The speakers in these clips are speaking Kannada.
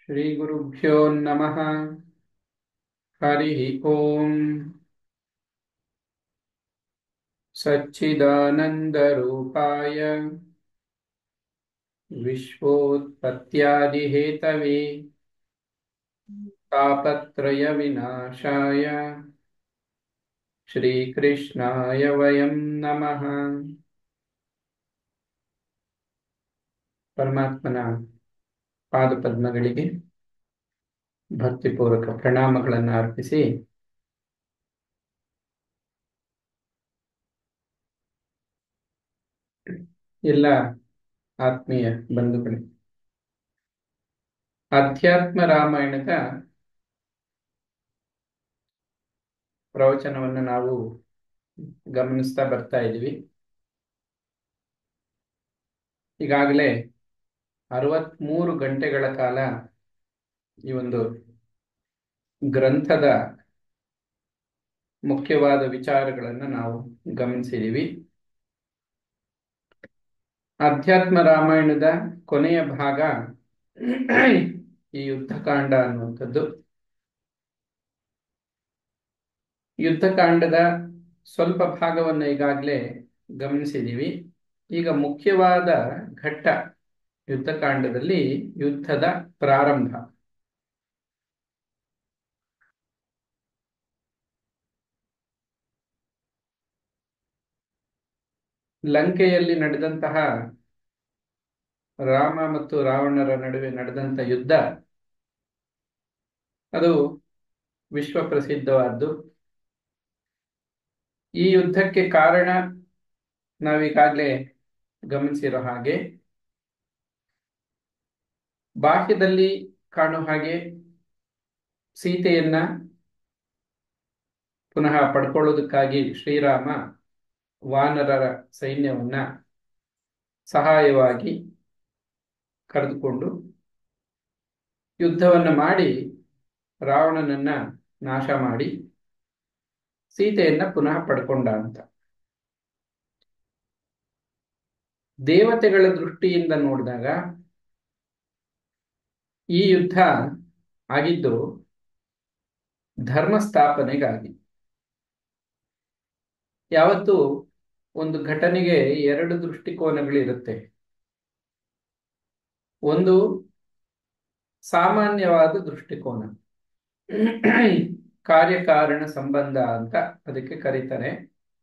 श्रीगुरुभ्यो नमः हरिः ओम् सच्चिदानन्दरूपाय विश्वोत्पत्त्यादिहेतवे तापत्रयविनाशाय श्रीकृष्णाय वयं नमः ಪರಮಾತ್ಮನ ಪಾದಪದ್ಮಗಳಿಗೆ ಭಕ್ತಿಪೂರ್ವಕ ಪ್ರಣಾಮಗಳನ್ನು ಅರ್ಪಿಸಿ ಎಲ್ಲ ಆತ್ಮೀಯ ಬಂಧುಗಳೇ ಅಧ್ಯಾತ್ಮ ರಾಮಾಯಣದ ಪ್ರವಚನವನ್ನು ನಾವು ಗಮನಿಸ್ತಾ ಬರ್ತಾ ಇದ್ದೀವಿ ಈಗಾಗಲೇ ಅರವತ್ಮೂರು ಗಂಟೆಗಳ ಕಾಲ ಈ ಒಂದು ಗ್ರಂಥದ ಮುಖ್ಯವಾದ ವಿಚಾರಗಳನ್ನು ನಾವು ಗಮನಿಸಿದ್ದೀವಿ ಅಧ್ಯಾತ್ಮ ರಾಮಾಯಣದ ಕೊನೆಯ ಭಾಗ ಈ ಯುದ್ಧಕಾಂಡ ಅನ್ನುವಂಥದ್ದು ಯುದ್ಧಕಾಂಡದ ಸ್ವಲ್ಪ ಭಾಗವನ್ನು ಈಗಾಗಲೇ ಗಮನಿಸಿದ್ದೀವಿ ಈಗ ಮುಖ್ಯವಾದ ಘಟ್ಟ ಯುದ್ಧಕಾಂಡದಲ್ಲಿ ಯುದ್ಧದ ಪ್ರಾರಂಭ ಲಂಕೆಯಲ್ಲಿ ನಡೆದಂತಹ ರಾಮ ಮತ್ತು ರಾವಣರ ನಡುವೆ ನಡೆದಂತ ಯುದ್ಧ ಅದು ವಿಶ್ವ ಪ್ರಸಿದ್ಧವಾದ್ದು ಈ ಯುದ್ಧಕ್ಕೆ ಕಾರಣ ನಾವೀಗಾಗಲೇ ಗಮನಿಸಿರೋ ಹಾಗೆ ಬಾಹ್ಯದಲ್ಲಿ ಕಾಣುವ ಹಾಗೆ ಸೀತೆಯನ್ನ ಪುನಃ ಪಡ್ಕೊಳ್ಳೋದಕ್ಕಾಗಿ ಶ್ರೀರಾಮ ವಾನರರ ಸೈನ್ಯವನ್ನ ಸಹಾಯವಾಗಿ ಕರೆದುಕೊಂಡು ಯುದ್ಧವನ್ನು ಮಾಡಿ ರಾವಣನನ್ನ ನಾಶ ಮಾಡಿ ಸೀತೆಯನ್ನ ಪುನಃ ಪಡ್ಕೊಂಡ ಅಂತ ದೇವತೆಗಳ ದೃಷ್ಟಿಯಿಂದ ನೋಡಿದಾಗ ಈ ಯುದ್ಧ ಆಗಿದ್ದು ಧರ್ಮ ಸ್ಥಾಪನೆಗಾಗಿ ಯಾವತ್ತು ಒಂದು ಘಟನೆಗೆ ಎರಡು ದೃಷ್ಟಿಕೋನಗಳಿರುತ್ತೆ ಒಂದು ಸಾಮಾನ್ಯವಾದ ದೃಷ್ಟಿಕೋನ ಕಾರ್ಯಕಾರಣ ಸಂಬಂಧ ಅಂತ ಅದಕ್ಕೆ ಕರೀತಾರೆ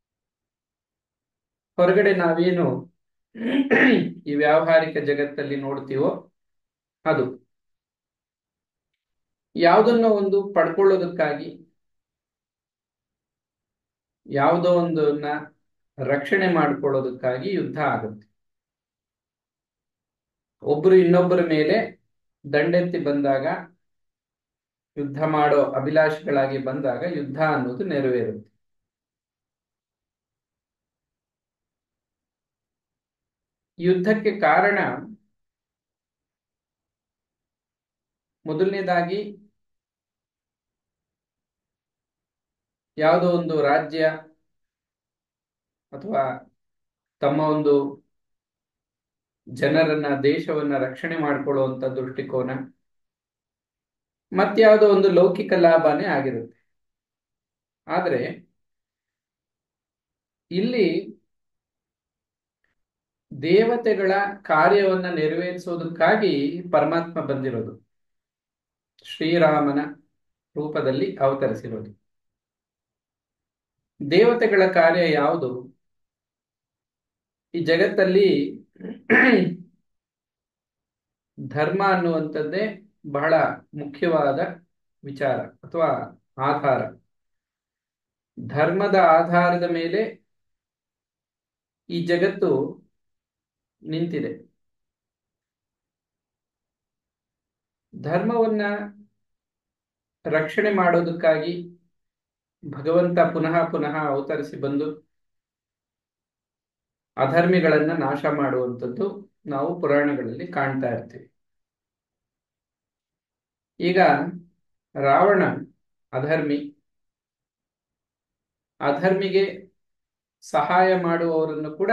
ಹೊರಗಡೆ ನಾವೇನು ಈ ವ್ಯಾವಹಾರಿಕ ಜಗತ್ತಲ್ಲಿ ನೋಡ್ತೀವೋ ಅದು ಯಾವುದನ್ನೋ ಒಂದು ಪಡ್ಕೊಳ್ಳೋದಕ್ಕಾಗಿ ಯಾವುದೋ ಒಂದನ್ನ ರಕ್ಷಣೆ ಮಾಡ್ಕೊಳ್ಳೋದಕ್ಕಾಗಿ ಯುದ್ಧ ಆಗುತ್ತೆ ಒಬ್ರು ಇನ್ನೊಬ್ಬರ ಮೇಲೆ ದಂಡೆತ್ತಿ ಬಂದಾಗ ಯುದ್ಧ ಮಾಡೋ ಅಭಿಲಾಷಿಗಳಾಗಿ ಬಂದಾಗ ಯುದ್ಧ ಅನ್ನೋದು ನೆರವೇರುತ್ತೆ ಯುದ್ಧಕ್ಕೆ ಕಾರಣ ಮೊದಲನೇದಾಗಿ ಯಾವುದೋ ಒಂದು ರಾಜ್ಯ ಅಥವಾ ತಮ್ಮ ಒಂದು ಜನರನ್ನ ದೇಶವನ್ನ ರಕ್ಷಣೆ ಮಾಡಿಕೊಳ್ಳುವಂತ ದೃಷ್ಟಿಕೋನ ಮತ್ಯಾವುದೋ ಒಂದು ಲೌಕಿಕ ಲಾಭನೇ ಆಗಿರುತ್ತೆ ಆದ್ರೆ ಇಲ್ಲಿ ದೇವತೆಗಳ ಕಾರ್ಯವನ್ನ ನೆರವೇರಿಸೋದಕ್ಕಾಗಿ ಪರಮಾತ್ಮ ಬಂದಿರೋದು ಶ್ರೀರಾಮನ ರೂಪದಲ್ಲಿ ಅವತರಿಸಿರೋದು ದೇವತೆಗಳ ಕಾರ್ಯ ಯಾವುದು ಈ ಜಗತ್ತಲ್ಲಿ ಧರ್ಮ ಅನ್ನುವಂಥದ್ದೇ ಬಹಳ ಮುಖ್ಯವಾದ ವಿಚಾರ ಅಥವಾ ಆಧಾರ ಧರ್ಮದ ಆಧಾರದ ಮೇಲೆ ಈ ಜಗತ್ತು ನಿಂತಿದೆ ಧರ್ಮವನ್ನ ರಕ್ಷಣೆ ಮಾಡೋದಕ್ಕಾಗಿ ಭಗವಂತ ಪುನಃ ಪುನಃ ಅವತರಿಸಿ ಬಂದು ಅಧರ್ಮಿಗಳನ್ನ ನಾಶ ಮಾಡುವಂಥದ್ದು ನಾವು ಪುರಾಣಗಳಲ್ಲಿ ಕಾಣ್ತಾ ಇರ್ತೀವಿ ಈಗ ರಾವಣ ಅಧರ್ಮಿ ಅಧರ್ಮಿಗೆ ಸಹಾಯ ಮಾಡುವವರನ್ನು ಕೂಡ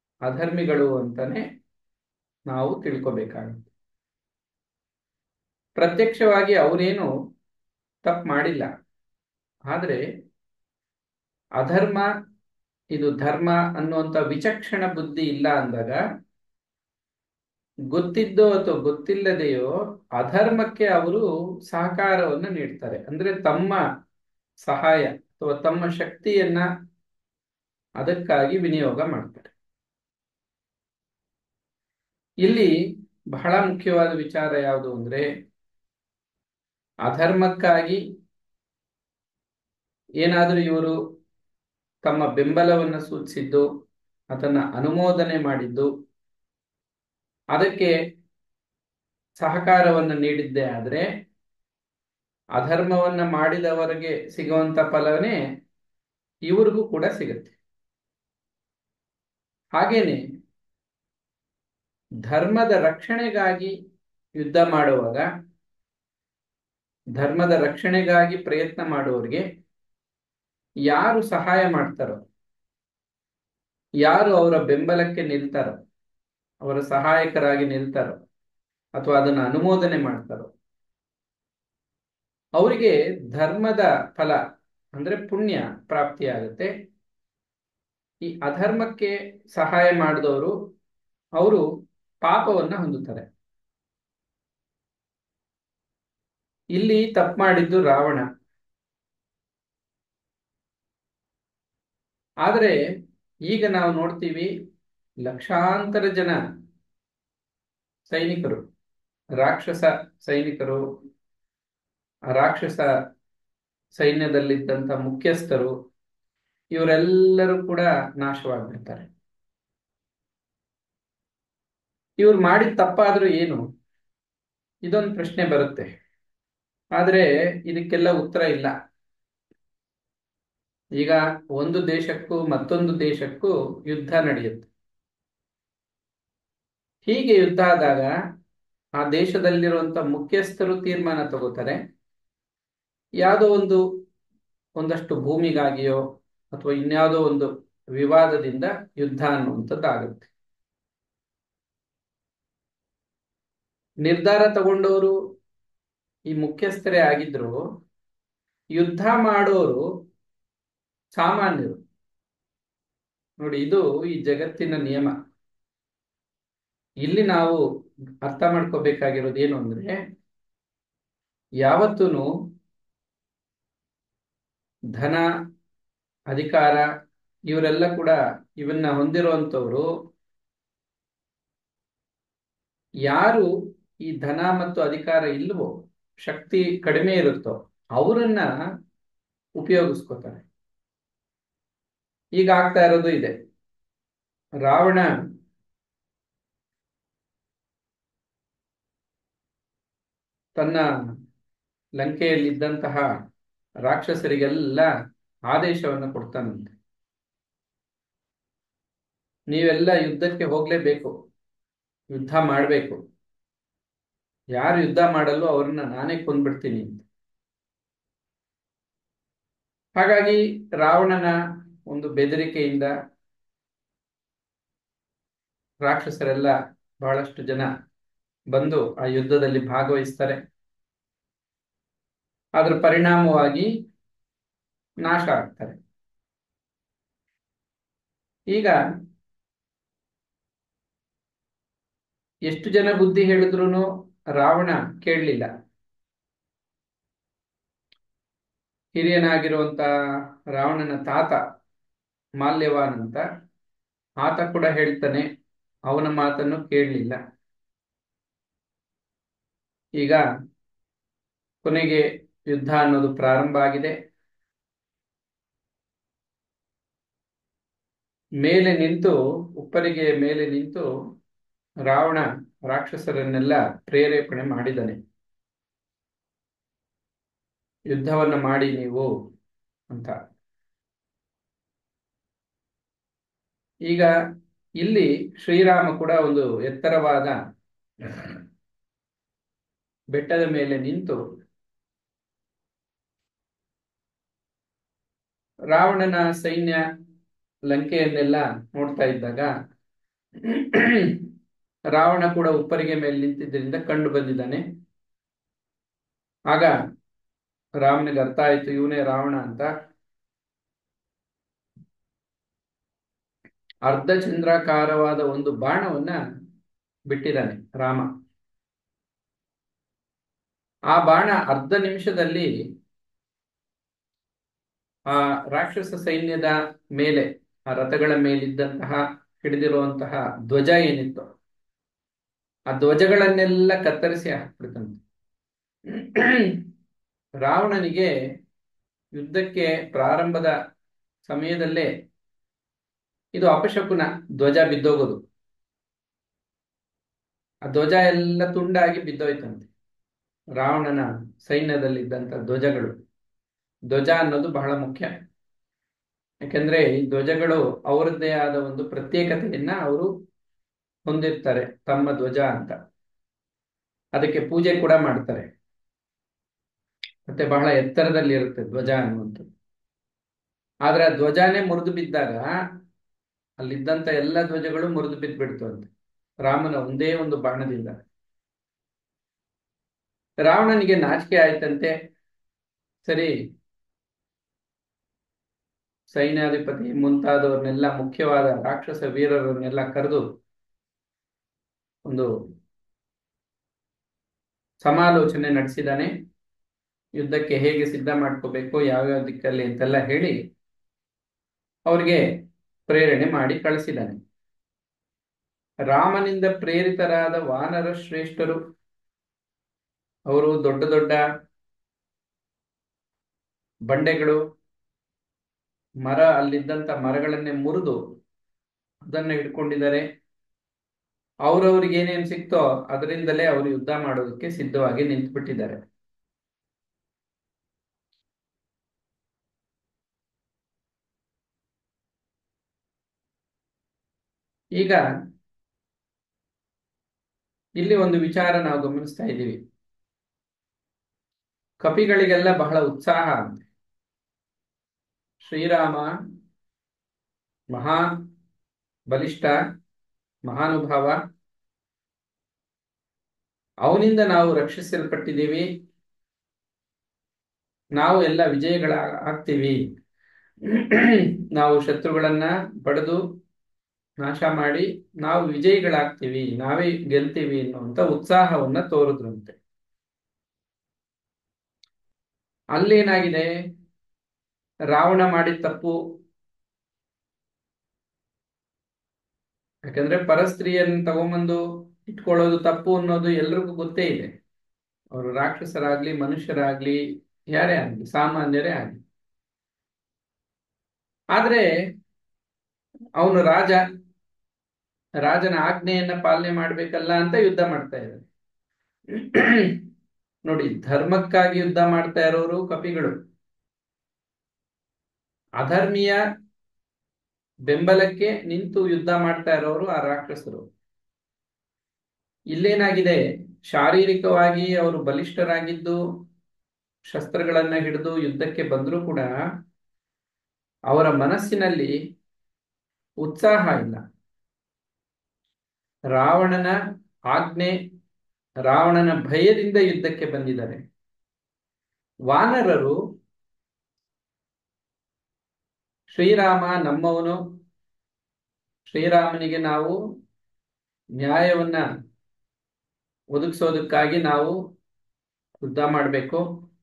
ಅಧರ್ಮಿಗಳು ಅಂತಾನೆ ನಾವು ತಿಳ್ಕೊಬೇಕಾಗುತ್ತೆ ಪ್ರತ್ಯಕ್ಷವಾಗಿ ಅವರೇನು ತಪ್ಪು ಮಾಡಿಲ್ಲ ಆದರೆ ಅಧರ್ಮ ಇದು ಧರ್ಮ ಅನ್ನುವಂಥ ವಿಚಕ್ಷಣ ಬುದ್ಧಿ ಇಲ್ಲ ಅಂದಾಗ ಗೊತ್ತಿದ್ದೋ ಅಥವಾ ಗೊತ್ತಿಲ್ಲದೆಯೋ ಅಧರ್ಮಕ್ಕೆ ಅವರು ಸಹಕಾರವನ್ನು ನೀಡ್ತಾರೆ ಅಂದ್ರೆ ತಮ್ಮ ಸಹಾಯ ಅಥವಾ ತಮ್ಮ ಶಕ್ತಿಯನ್ನ ಅದಕ್ಕಾಗಿ ವಿನಿಯೋಗ ಮಾಡ್ತಾರೆ ಇಲ್ಲಿ ಬಹಳ ಮುಖ್ಯವಾದ ವಿಚಾರ ಯಾವುದು ಅಂದ್ರೆ ಅಧರ್ಮಕ್ಕಾಗಿ ಏನಾದರೂ ಇವರು ತಮ್ಮ ಬೆಂಬಲವನ್ನು ಸೂಚಿಸಿದ್ದು ಅದನ್ನ ಅನುಮೋದನೆ ಮಾಡಿದ್ದು ಅದಕ್ಕೆ ಸಹಕಾರವನ್ನು ನೀಡಿದ್ದೇ ಆದರೆ ಅಧರ್ಮವನ್ನ ಮಾಡಿದವರಿಗೆ ಸಿಗುವಂತ ಫಲವೇ ಇವ್ರಿಗೂ ಕೂಡ ಸಿಗುತ್ತೆ ಹಾಗೇನೆ ಧರ್ಮದ ರಕ್ಷಣೆಗಾಗಿ ಯುದ್ಧ ಮಾಡುವಾಗ ಧರ್ಮದ ರಕ್ಷಣೆಗಾಗಿ ಪ್ರಯತ್ನ ಮಾಡುವವರಿಗೆ ಯಾರು ಸಹಾಯ ಮಾಡ್ತಾರೋ ಯಾರು ಅವರ ಬೆಂಬಲಕ್ಕೆ ನಿಲ್ತಾರೋ ಅವರ ಸಹಾಯಕರಾಗಿ ನಿಲ್ತಾರೋ ಅಥವಾ ಅದನ್ನು ಅನುಮೋದನೆ ಮಾಡ್ತಾರೋ ಅವರಿಗೆ ಧರ್ಮದ ಫಲ ಅಂದ್ರೆ ಪುಣ್ಯ ಪ್ರಾಪ್ತಿಯಾಗುತ್ತೆ ಈ ಅಧರ್ಮಕ್ಕೆ ಸಹಾಯ ಮಾಡಿದವರು ಅವರು ಪಾಪವನ್ನ ಹೊಂದುತ್ತಾರೆ ಇಲ್ಲಿ ತಪ್ಪು ಮಾಡಿದ್ದು ರಾವಣ ಆದರೆ ಈಗ ನಾವು ನೋಡ್ತೀವಿ ಲಕ್ಷಾಂತರ ಜನ ಸೈನಿಕರು ರಾಕ್ಷಸ ಸೈನಿಕರು ರಾಕ್ಷಸ ಸೈನ್ಯದಲ್ಲಿದ್ದಂಥ ಮುಖ್ಯಸ್ಥರು ಇವರೆಲ್ಲರೂ ಕೂಡ ನಾಶವಾಗ್ಬಿಡ್ತಾರೆ ಇವ್ರು ಮಾಡಿದ ತಪ್ಪಾದ್ರೂ ಏನು ಇದೊಂದು ಪ್ರಶ್ನೆ ಬರುತ್ತೆ ಆದರೆ ಇದಕ್ಕೆಲ್ಲ ಉತ್ತರ ಇಲ್ಲ ಈಗ ಒಂದು ದೇಶಕ್ಕೂ ಮತ್ತೊಂದು ದೇಶಕ್ಕೂ ಯುದ್ಧ ನಡೆಯುತ್ತೆ ಹೀಗೆ ಯುದ್ಧ ಆದಾಗ ಆ ದೇಶದಲ್ಲಿರುವಂತ ಮುಖ್ಯಸ್ಥರು ತೀರ್ಮಾನ ತಗೋತಾರೆ ಯಾವುದೋ ಒಂದು ಒಂದಷ್ಟು ಭೂಮಿಗಾಗಿಯೋ ಅಥವಾ ಇನ್ಯಾವುದೋ ಒಂದು ವಿವಾದದಿಂದ ಯುದ್ಧ ಅನ್ನುವಂಥದ್ದು ಆಗುತ್ತೆ ನಿರ್ಧಾರ ತಗೊಂಡವರು ಈ ಮುಖ್ಯಸ್ಥರೇ ಆಗಿದ್ರು ಯುದ್ಧ ಮಾಡೋರು ಸಾಮಾನ್ಯರು ನೋಡಿ ಇದು ಈ ಜಗತ್ತಿನ ನಿಯಮ ಇಲ್ಲಿ ನಾವು ಅರ್ಥ ಮಾಡ್ಕೋಬೇಕಾಗಿರೋದು ಏನು ಅಂದ್ರೆ ಯಾವತ್ತೂ ಧನ ಅಧಿಕಾರ ಇವರೆಲ್ಲ ಕೂಡ ಇವನ್ನ ಹೊಂದಿರುವಂಥವ್ರು ಯಾರು ಈ ಧನ ಮತ್ತು ಅಧಿಕಾರ ಇಲ್ವೋ ಶಕ್ತಿ ಕಡಿಮೆ ಇರುತ್ತೋ ಅವರನ್ನ ಉಪಯೋಗಿಸ್ಕೋತಾರೆ ಈಗ ಆಗ್ತಾ ಇರೋದು ಇದೆ ರಾವಣ ತನ್ನ ಲಂಕೆಯಲ್ಲಿದ್ದಂತಹ ರಾಕ್ಷಸರಿಗೆಲ್ಲ ಆದೇಶವನ್ನು ಕೊಡ್ತಾನಂತೆ ನೀವೆಲ್ಲ ಯುದ್ಧಕ್ಕೆ ಹೋಗ್ಲೇಬೇಕು ಯುದ್ಧ ಮಾಡಬೇಕು ಯಾರು ಯುದ್ಧ ಮಾಡಲು ಅವ್ರನ್ನ ನಾನೇ ಕೊಂದ್ಬಿಡ್ತೀನಿ ಅಂತ ಹಾಗಾಗಿ ರಾವಣನ ಒಂದು ಬೆದರಿಕೆಯಿಂದ ರಾಕ್ಷಸರೆಲ್ಲ ಬಹಳಷ್ಟು ಜನ ಬಂದು ಆ ಯುದ್ಧದಲ್ಲಿ ಭಾಗವಹಿಸ್ತಾರೆ ಅದರ ಪರಿಣಾಮವಾಗಿ ನಾಶ ಆಗ್ತಾರೆ ಈಗ ಎಷ್ಟು ಜನ ಬುದ್ಧಿ ಹೇಳಿದ್ರು ರಾವಣ ಕೇಳಲಿಲ್ಲ ಹಿರಿಯನಾಗಿರುವಂತ ರಾವಣನ ತಾತ ಮಾಲ್ಯವಾನ್ ಅಂತ ಆತ ಕೂಡ ಹೇಳ್ತಾನೆ ಅವನ ಮಾತನ್ನು ಕೇಳಲಿಲ್ಲ ಈಗ ಕೊನೆಗೆ ಯುದ್ಧ ಅನ್ನೋದು ಪ್ರಾರಂಭ ಆಗಿದೆ ಮೇಲೆ ನಿಂತು ಉಪ್ಪರಿಗೆ ಮೇಲೆ ನಿಂತು ರಾವಣ ರಾಕ್ಷಸರನ್ನೆಲ್ಲ ಪ್ರೇರೇಪಣೆ ಮಾಡಿದನೆ ಯುದ್ಧವನ್ನ ಮಾಡಿ ನೀವು ಅಂತ ಈಗ ಇಲ್ಲಿ ಶ್ರೀರಾಮ ಕೂಡ ಒಂದು ಎತ್ತರವಾದ ಬೆಟ್ಟದ ಮೇಲೆ ನಿಂತು ರಾವಣನ ಸೈನ್ಯ ಲಂಕೆಯನ್ನೆಲ್ಲ ನೋಡ್ತಾ ಇದ್ದಾಗ ರಾವಣ ಕೂಡ ಉಪ್ಪರಿಗೆ ಮೇಲೆ ನಿಂತಿದ್ದರಿಂದ ಕಂಡು ಬಂದಿದ್ದಾನೆ ಆಗ ರಾಮನಿಗೆ ಅರ್ಥ ಆಯ್ತು ಇವನೇ ರಾವಣ ಅಂತ ಅರ್ಧ ಚಂದ್ರಾಕಾರವಾದ ಒಂದು ಬಾಣವನ್ನ ಬಿಟ್ಟಿದ್ದಾನೆ ರಾಮ ಆ ಬಾಣ ಅರ್ಧ ನಿಮಿಷದಲ್ಲಿ ಆ ರಾಕ್ಷಸ ಸೈನ್ಯದ ಮೇಲೆ ಆ ರಥಗಳ ಮೇಲಿದ್ದಂತಹ ಹಿಡಿದಿರುವಂತಹ ಧ್ವಜ ಏನಿತ್ತು ಆ ಧ್ವಜಗಳನ್ನೆಲ್ಲ ಕತ್ತರಿಸಿ ಹಾಕ್ಬಿಡ್ತಂತೆ ರಾವಣನಿಗೆ ಯುದ್ಧಕ್ಕೆ ಪ್ರಾರಂಭದ ಸಮಯದಲ್ಲೇ ಇದು ಅಪಶಕುನ ಧ್ವಜ ಬಿದ್ದೋಗೋದು ಆ ಧ್ವಜ ಎಲ್ಲ ತುಂಡಾಗಿ ಬಿದ್ದೋಯ್ತಂತೆ ರಾವಣನ ಸೈನ್ಯದಲ್ಲಿದ್ದಂಥ ಧ್ವಜಗಳು ಧ್ವಜ ಅನ್ನೋದು ಬಹಳ ಮುಖ್ಯ ಯಾಕಂದ್ರೆ ಈ ಧ್ವಜಗಳು ಅವರದ್ದೇ ಆದ ಒಂದು ಪ್ರತ್ಯೇಕತೆಯನ್ನ ಅವರು ಹೊಂದಿರ್ತಾರೆ ತಮ್ಮ ಧ್ವಜ ಅಂತ ಅದಕ್ಕೆ ಪೂಜೆ ಕೂಡ ಮಾಡ್ತಾರೆ ಮತ್ತೆ ಬಹಳ ಎತ್ತರದಲ್ಲಿ ಇರುತ್ತೆ ಧ್ವಜ ಅನ್ನುವಂಥದ್ದು ಆದ್ರೆ ಆ ಧ್ವಜಾನೇ ಮುರಿದು ಬಿದ್ದಾಗ ಅಲ್ಲಿದ್ದಂತ ಎಲ್ಲ ಧ್ವಜಗಳು ಮುರಿದು ಬಿದ್ದ್ಬಿಡ್ತು ಅಂತ ರಾಮನ ಒಂದೇ ಒಂದು ಬಾಣದಿಂದ ರಾವಣನಿಗೆ ನಾಚಿಕೆ ಆಯ್ತಂತೆ ಸರಿ ಸೈನ್ಯಾಧಿಪತಿ ಮುಂತಾದವ್ರನ್ನೆಲ್ಲ ಮುಖ್ಯವಾದ ರಾಕ್ಷಸ ವೀರರನ್ನೆಲ್ಲ ಕರೆದು ಒಂದು ಸಮಾಲೋಚನೆ ನಡೆಸಿದಾನೆ ಯುದ್ಧಕ್ಕೆ ಹೇಗೆ ಸಿದ್ಧ ಮಾಡ್ಕೋಬೇಕು ಯಾವ್ಯಾವ ದಿಕ್ಕಲ್ಲಿ ಅಂತೆಲ್ಲ ಹೇಳಿ ಅವ್ರಿಗೆ ಪ್ರೇರಣೆ ಮಾಡಿ ಕಳಿಸಿದಾನೆ ರಾಮನಿಂದ ಪ್ರೇರಿತರಾದ ವಾನರ ಶ್ರೇಷ್ಠರು ಅವರು ದೊಡ್ಡ ದೊಡ್ಡ ಬಂಡೆಗಳು ಮರ ಅಲ್ಲಿದ್ದಂತ ಮರಗಳನ್ನೇ ಮುರಿದು ಅದನ್ನ ಹಿಡ್ಕೊಂಡಿದ್ದಾರೆ ಅವ್ರವ್ರಿಗೆ ಏನೇನ್ ಸಿಕ್ತೋ ಅದರಿಂದಲೇ ಅವರು ಯುದ್ಧ ಮಾಡೋದಕ್ಕೆ ಸಿದ್ಧವಾಗಿ ನಿಂತುಬಿಟ್ಟಿದ್ದಾರೆ ಈಗ ಇಲ್ಲಿ ಒಂದು ವಿಚಾರ ನಾವು ಗಮನಿಸ್ತಾ ಇದ್ದೀವಿ ಕಪಿಗಳಿಗೆಲ್ಲ ಬಹಳ ಉತ್ಸಾಹ ಅಂತೆ ಶ್ರೀರಾಮ ಮಹಾ ಬಲಿಷ್ಠ ಮಹಾನುಭಾವ ಅವನಿಂದ ನಾವು ರಕ್ಷಿಸಲ್ಪಟ್ಟಿದ್ದೀವಿ ನಾವು ಎಲ್ಲ ವಿಜಯಗಳ ಆಗ್ತೀವಿ ನಾವು ಶತ್ರುಗಳನ್ನ ಬಡಿದು ನಾಶ ಮಾಡಿ ನಾವು ವಿಜಯಿಗಳಾಗ್ತೀವಿ ನಾವೇ ಗೆಲ್ತೀವಿ ಅನ್ನುವಂತ ಉತ್ಸಾಹವನ್ನ ತೋರಿದ್ರಂತೆ ಅಲ್ಲೇನಾಗಿದೆ ರಾವಣ ಮಾಡಿದ ತಪ್ಪು ಯಾಕಂದ್ರೆ ಪರಸ್ತ್ರೀಯನ್ನ ತಗೊಂಬಂದು ಇಟ್ಕೊಳ್ಳೋದು ತಪ್ಪು ಅನ್ನೋದು ಎಲ್ರಿಗೂ ಗೊತ್ತೇ ಇದೆ ಅವರು ರಾಕ್ಷಸರಾಗ್ಲಿ ಮನುಷ್ಯರಾಗ್ಲಿ ಯಾರೇ ಆಗ್ಲಿ ಸಾಮಾನ್ಯರೇ ಆಗ್ಲಿ ಆದ್ರೆ ಅವನು ರಾಜ ರಾಜನ ಆಜ್ಞೆಯನ್ನ ಪಾಲನೆ ಮಾಡ್ಬೇಕಲ್ಲ ಅಂತ ಯುದ್ಧ ಮಾಡ್ತಾ ಇದ್ದಾರೆ ನೋಡಿ ಧರ್ಮಕ್ಕಾಗಿ ಯುದ್ಧ ಮಾಡ್ತಾ ಇರೋರು ಕಪಿಗಳು ಅಧರ್ಮೀಯ ಬೆಂಬಲಕ್ಕೆ ನಿಂತು ಯುದ್ಧ ಮಾಡ್ತಾ ಇರೋರು ಆ ರಾಕ್ಷಸರು ಇಲ್ಲೇನಾಗಿದೆ ಶಾರೀರಿಕವಾಗಿ ಅವರು ಬಲಿಷ್ಠರಾಗಿದ್ದು ಶಸ್ತ್ರಗಳನ್ನ ಹಿಡಿದು ಯುದ್ಧಕ್ಕೆ ಬಂದರೂ ಕೂಡ ಅವರ ಮನಸ್ಸಿನಲ್ಲಿ ಉತ್ಸಾಹ ಇಲ್ಲ ರಾವಣನ ಆಜ್ಞೆ ರಾವಣನ ಭಯದಿಂದ ಯುದ್ಧಕ್ಕೆ ಬಂದಿದ್ದಾರೆ ವಾನರರು ಶ್ರೀರಾಮ ನಮ್ಮವನು ಶ್ರೀರಾಮನಿಗೆ ನಾವು ನ್ಯಾಯವನ್ನ ಒದಗಿಸೋದಕ್ಕಾಗಿ ನಾವು ಯುದ್ಧ ಮಾಡಬೇಕು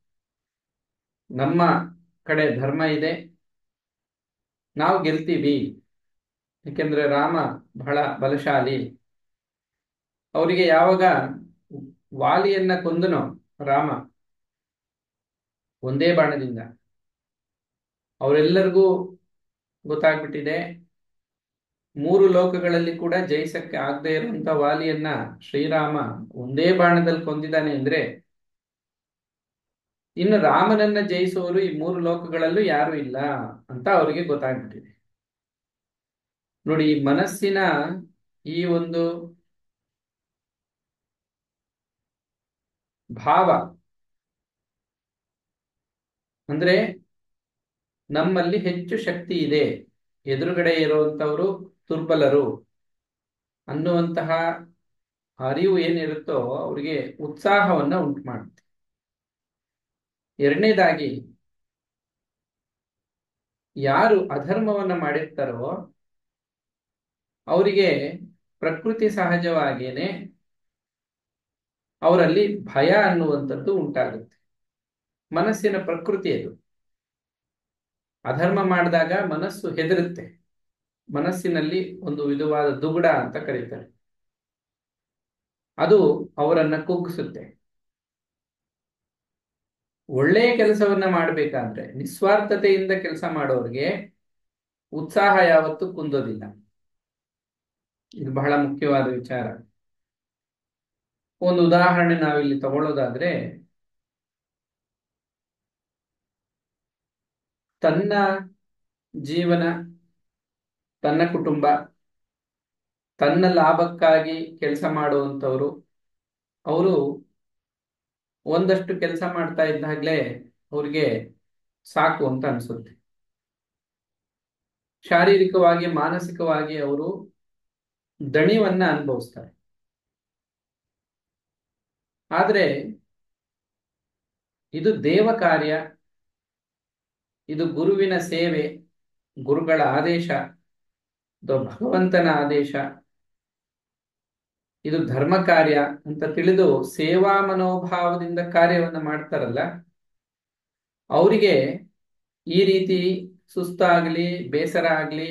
ನಮ್ಮ ಕಡೆ ಧರ್ಮ ಇದೆ ನಾವು ಗೆಲ್ತೀವಿ ಯಾಕೆಂದ್ರೆ ರಾಮ ಬಹಳ ಬಲಶಾಲಿ ಅವರಿಗೆ ಯಾವಾಗ ವಾಲಿಯನ್ನ ಕೊಂದನೋ ರಾಮ ಒಂದೇ ಬಾಣದಿಂದ ಅವರೆಲ್ಲರಿಗೂ ಗೊತ್ತಾಗ್ಬಿಟ್ಟಿದೆ ಮೂರು ಲೋಕಗಳಲ್ಲಿ ಕೂಡ ಜಯಿಸಕ್ಕೆ ಆಗದೆ ಇರುವಂತ ವಾಲಿಯನ್ನ ಶ್ರೀರಾಮ ಒಂದೇ ಬಾಣದಲ್ಲಿ ಕೊಂದಿದ್ದಾನೆ ಅಂದ್ರೆ ಇನ್ನು ರಾಮನನ್ನ ಜಯಿಸುವವರು ಈ ಮೂರು ಲೋಕಗಳಲ್ಲೂ ಯಾರು ಇಲ್ಲ ಅಂತ ಅವರಿಗೆ ಗೊತ್ತಾಗ್ಬಿಟ್ಟಿದೆ ನೋಡಿ ಈ ಮನಸ್ಸಿನ ಈ ಒಂದು ಭಾವ ಅಂದ್ರೆ ನಮ್ಮಲ್ಲಿ ಹೆಚ್ಚು ಶಕ್ತಿ ಇದೆ ಎದುರುಗಡೆ ಇರುವಂತವರು ದುರ್ಬಲರು ಅನ್ನುವಂತಹ ಅರಿವು ಏನಿರುತ್ತೋ ಅವರಿಗೆ ಉತ್ಸಾಹವನ್ನ ಉಂಟು ಮಾಡುತ್ತೆ ಎರಡನೇದಾಗಿ ಯಾರು ಅಧರ್ಮವನ್ನ ಮಾಡಿರ್ತಾರೋ ಅವರಿಗೆ ಪ್ರಕೃತಿ ಸಹಜವಾಗಿಯೇ ಅವರಲ್ಲಿ ಭಯ ಅನ್ನುವಂಥದ್ದು ಉಂಟಾಗುತ್ತೆ ಮನಸ್ಸಿನ ಪ್ರಕೃತಿ ಅದು ಅಧರ್ಮ ಮಾಡಿದಾಗ ಮನಸ್ಸು ಹೆದರುತ್ತೆ ಮನಸ್ಸಿನಲ್ಲಿ ಒಂದು ವಿಧವಾದ ದುಗುಡ ಅಂತ ಕರೀತಾರೆ ಅದು ಅವರನ್ನ ಕುಗ್ಗಿಸುತ್ತೆ ಒಳ್ಳೆಯ ಕೆಲಸವನ್ನ ಮಾಡಬೇಕಾದ್ರೆ ನಿಸ್ವಾರ್ಥತೆಯಿಂದ ಕೆಲಸ ಮಾಡೋರಿಗೆ ಉತ್ಸಾಹ ಯಾವತ್ತೂ ಕುಂದೋದಿಲ್ಲ ಇದು ಬಹಳ ಮುಖ್ಯವಾದ ವಿಚಾರ ಒಂದು ಉದಾಹರಣೆ ನಾವಿಲ್ಲಿ ತಗೊಳ್ಳೋದಾದ್ರೆ ತನ್ನ ಜೀವನ ತನ್ನ ಕುಟುಂಬ ತನ್ನ ಲಾಭಕ್ಕಾಗಿ ಕೆಲಸ ಮಾಡುವಂಥವ್ರು ಅವರು ಒಂದಷ್ಟು ಕೆಲಸ ಮಾಡ್ತಾ ಇದ್ದಾಗಲೇ ಅವ್ರಿಗೆ ಸಾಕು ಅಂತ ಅನ್ಸುತ್ತೆ ಶಾರೀರಿಕವಾಗಿ ಮಾನಸಿಕವಾಗಿ ಅವರು ದಣಿವನ್ನ ಅನುಭವಿಸ್ತಾರೆ ಆದ್ರೆ ಇದು ದೇವ ಕಾರ್ಯ ಇದು ಗುರುವಿನ ಸೇವೆ ಗುರುಗಳ ಆದೇಶ ಇದು ಭಗವಂತನ ಆದೇಶ ಇದು ಧರ್ಮ ಕಾರ್ಯ ಅಂತ ತಿಳಿದು ಸೇವಾ ಮನೋಭಾವದಿಂದ ಕಾರ್ಯವನ್ನ ಮಾಡ್ತಾರಲ್ಲ ಅವರಿಗೆ ಈ ರೀತಿ ಸುಸ್ತಾಗ್ಲಿ ಬೇಸರ ಆಗ್ಲಿ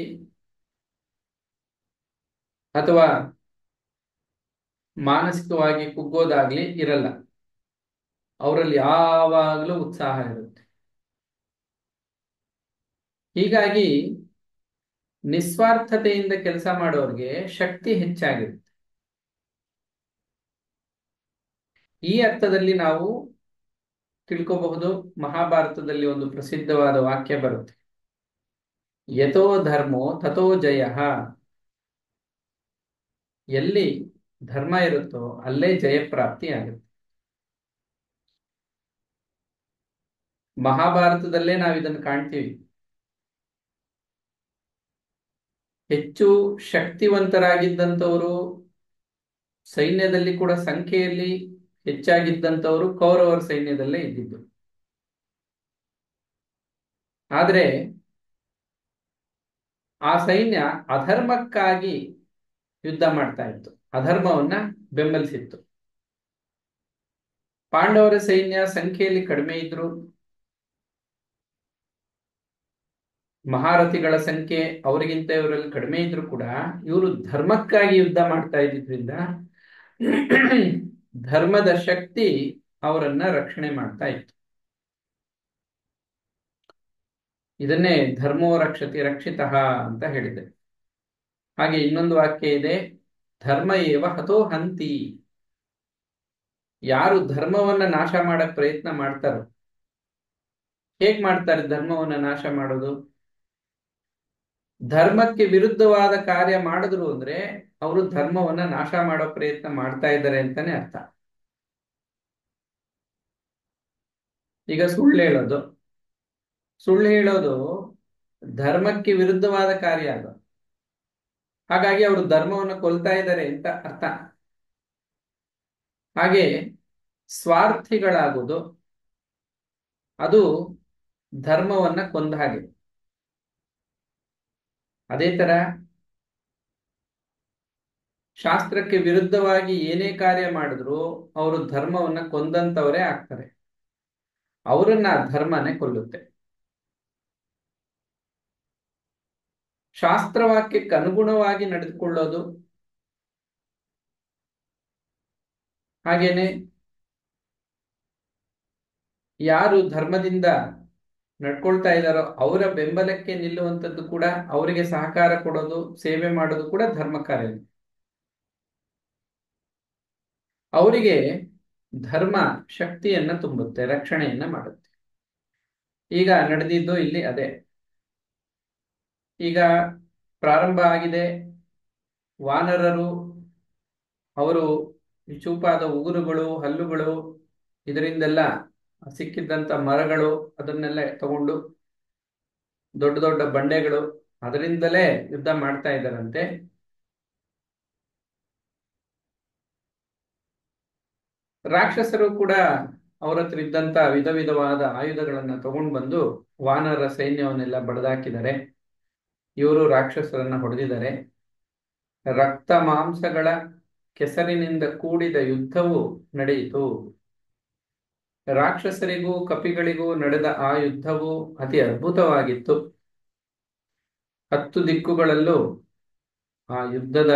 ಅಥವಾ ಮಾನಸಿಕವಾಗಿ ಕುಗ್ಗೋದಾಗ್ಲಿ ಇರಲ್ಲ ಅವರಲ್ಲಿ ಯಾವಾಗಲೂ ಉತ್ಸಾಹ ಇರುತ್ತೆ ಹೀಗಾಗಿ ನಿಸ್ವಾರ್ಥತೆಯಿಂದ ಕೆಲಸ ಮಾಡೋರಿಗೆ ಶಕ್ತಿ ಹೆಚ್ಚಾಗಿರುತ್ತೆ ಈ ಅರ್ಥದಲ್ಲಿ ನಾವು ತಿಳ್ಕೋಬಹುದು ಮಹಾಭಾರತದಲ್ಲಿ ಒಂದು ಪ್ರಸಿದ್ಧವಾದ ವಾಕ್ಯ ಬರುತ್ತೆ ಯಥೋ ಧರ್ಮೋ ತಥೋ ಜಯ ಎಲ್ಲಿ ಧರ್ಮ ಇರುತ್ತೋ ಅಲ್ಲೇ ಜಯಪ್ರಾಪ್ತಿ ಆಗುತ್ತೆ ಮಹಾಭಾರತದಲ್ಲೇ ನಾವು ಇದನ್ನು ಕಾಣ್ತೀವಿ ಹೆಚ್ಚು ಶಕ್ತಿವಂತರಾಗಿದ್ದಂಥವರು ಸೈನ್ಯದಲ್ಲಿ ಕೂಡ ಸಂಖ್ಯೆಯಲ್ಲಿ ಹೆಚ್ಚಾಗಿದ್ದಂಥವರು ಕೌರವರ ಸೈನ್ಯದಲ್ಲೇ ಇದ್ದಿದ್ದು ಆದ್ರೆ ಆ ಸೈನ್ಯ ಅಧರ್ಮಕ್ಕಾಗಿ ಯುದ್ಧ ಮಾಡ್ತಾ ಇತ್ತು ಅಧರ್ಮವನ್ನ ಬೆಂಬಲಿಸಿತ್ತು ಪಾಂಡವರ ಸೈನ್ಯ ಸಂಖ್ಯೆಯಲ್ಲಿ ಕಡಿಮೆ ಇದ್ರು ಮಹಾರಥಿಗಳ ಸಂಖ್ಯೆ ಅವರಿಗಿಂತ ಇವರಲ್ಲಿ ಕಡಿಮೆ ಇದ್ರು ಕೂಡ ಇವರು ಧರ್ಮಕ್ಕಾಗಿ ಯುದ್ಧ ಮಾಡ್ತಾ ಇದ್ದಿದ್ರಿಂದ ಧರ್ಮದ ಶಕ್ತಿ ಅವರನ್ನ ರಕ್ಷಣೆ ಮಾಡ್ತಾ ಇತ್ತು ಇದನ್ನೇ ಧರ್ಮೋ ರಕ್ಷತಿ ರಕ್ಷಿತ ಅಂತ ಹೇಳಿದೆ ಹಾಗೆ ಇನ್ನೊಂದು ವಾಕ್ಯ ಇದೆ ಧರ್ಮ ಏವ ಹತೋ ಹಂತಿ ಯಾರು ಧರ್ಮವನ್ನ ನಾಶ ಮಾಡಕ್ ಪ್ರಯತ್ನ ಮಾಡ್ತಾರೋ ಹೇಗ್ ಮಾಡ್ತಾರೆ ಧರ್ಮವನ್ನ ನಾಶ ಮಾಡೋದು ಧರ್ಮಕ್ಕೆ ವಿರುದ್ಧವಾದ ಕಾರ್ಯ ಮಾಡಿದ್ರು ಅಂದ್ರೆ ಅವರು ಧರ್ಮವನ್ನ ನಾಶ ಮಾಡೋ ಪ್ರಯತ್ನ ಮಾಡ್ತಾ ಇದ್ದಾರೆ ಅಂತಾನೆ ಅರ್ಥ ಈಗ ಸುಳ್ಳು ಹೇಳೋದು ಸುಳ್ಳು ಹೇಳೋದು ಧರ್ಮಕ್ಕೆ ವಿರುದ್ಧವಾದ ಕಾರ್ಯ ಅದು ಹಾಗಾಗಿ ಅವರು ಧರ್ಮವನ್ನು ಕೊಲ್ತಾ ಇದ್ದಾರೆ ಅಂತ ಅರ್ಥ ಹಾಗೆ ಸ್ವಾರ್ಥಿಗಳಾಗೋದು ಅದು ಧರ್ಮವನ್ನ ಕೊಂದ ಹಾಗೆ ಅದೇ ತರ ಶಾಸ್ತ್ರಕ್ಕೆ ವಿರುದ್ಧವಾಗಿ ಏನೇ ಕಾರ್ಯ ಮಾಡಿದ್ರು ಅವರು ಧರ್ಮವನ್ನ ಕೊಂದಂತವರೇ ಆಗ್ತಾರೆ ಅವರನ್ನ ಧರ್ಮನೇ ಕೊಲ್ಲುತ್ತೆ ಶಾಸ್ತ್ರವಾಕ್ಯಕ್ಕೆ ಅನುಗುಣವಾಗಿ ನಡೆದುಕೊಳ್ಳೋದು ಹಾಗೇನೆ ಯಾರು ಧರ್ಮದಿಂದ ನಡ್ಕೊಳ್ತಾ ಇದ್ದಾರೋ ಅವರ ಬೆಂಬಲಕ್ಕೆ ನಿಲ್ಲುವಂಥದ್ದು ಕೂಡ ಅವರಿಗೆ ಸಹಕಾರ ಕೊಡೋದು ಸೇವೆ ಮಾಡೋದು ಕೂಡ ಧರ್ಮ ಕಾರ್ಯ ಅವರಿಗೆ ಧರ್ಮ ಶಕ್ತಿಯನ್ನ ತುಂಬುತ್ತೆ ರಕ್ಷಣೆಯನ್ನ ಮಾಡುತ್ತೆ ಈಗ ನಡೆದಿದ್ದು ಇಲ್ಲಿ ಅದೇ ಈಗ ಪ್ರಾರಂಭ ಆಗಿದೆ ವಾನರರು ಅವರು ಚೂಪಾದ ಉಗುರುಗಳು ಹಲ್ಲುಗಳು ಇದರಿಂದೆಲ್ಲ ಸಿಕ್ಕಿದ್ದಂತ ಮರಗಳು ಅದನ್ನೆಲ್ಲ ತಗೊಂಡು ದೊಡ್ಡ ದೊಡ್ಡ ಬಂಡೆಗಳು ಅದರಿಂದಲೇ ಯುದ್ಧ ಮಾಡ್ತಾ ಇದ್ದಾರಂತೆ ರಾಕ್ಷಸರು ಕೂಡ ಅವ್ರ ಹತ್ರ ಇದ್ದಂತ ವಿಧ ವಿಧವಾದ ಆಯುಧಗಳನ್ನ ತಗೊಂಡು ಬಂದು ವಾನರ ಸೈನ್ಯವನ್ನೆಲ್ಲ ಬಡದಾಕಿದ್ದಾರೆ ಇವರು ರಾಕ್ಷಸರನ್ನ ಹೊಡೆದಿದ್ದಾರೆ ರಕ್ತ ಮಾಂಸಗಳ ಕೆಸರಿನಿಂದ ಕೂಡಿದ ಯುದ್ಧವು ನಡೆಯಿತು ರಾಕ್ಷಸರಿಗೂ ಕಪಿಗಳಿಗೂ ನಡೆದ ಆ ಯುದ್ಧವು ಅತಿ ಅದ್ಭುತವಾಗಿತ್ತು ಹತ್ತು ದಿಕ್ಕುಗಳಲ್ಲೂ ಆ ಯುದ್ಧದ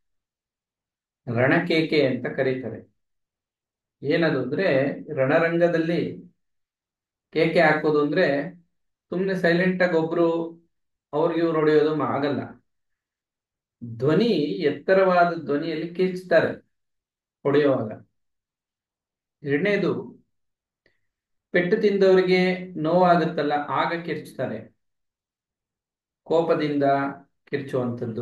ರಣಕೇಕೆ ಅಂತ ಕರೀತಾರೆ ಏನದು ಅಂದ್ರೆ ರಣರಂಗದಲ್ಲಿ ಕೇಕೆ ಹಾಕೋದು ಅಂದ್ರೆ ಸುಮ್ಮನೆ ಸೈಲೆಂಟ್ ಆಗಿ ಒಬ್ರು ಅವ್ರಿಗೆ ಇವ್ರು ಹೊಡೆಯೋದು ಆಗಲ್ಲ ಧ್ವನಿ ಎತ್ತರವಾದ ಧ್ವನಿಯಲ್ಲಿ ಕಿರ್ಚ್ತಾರೆ ಹೊಡೆಯುವಾಗ ಎರಡನೇದು ಪೆಟ್ಟು ತಿಂದವರಿಗೆ ನೋವಾಗುತ್ತಲ್ಲ ಆಗ ಕಿರ್ಚ್ತಾರೆ ಕೋಪದಿಂದ ಕಿರ್ಚುವಂಥದ್ದು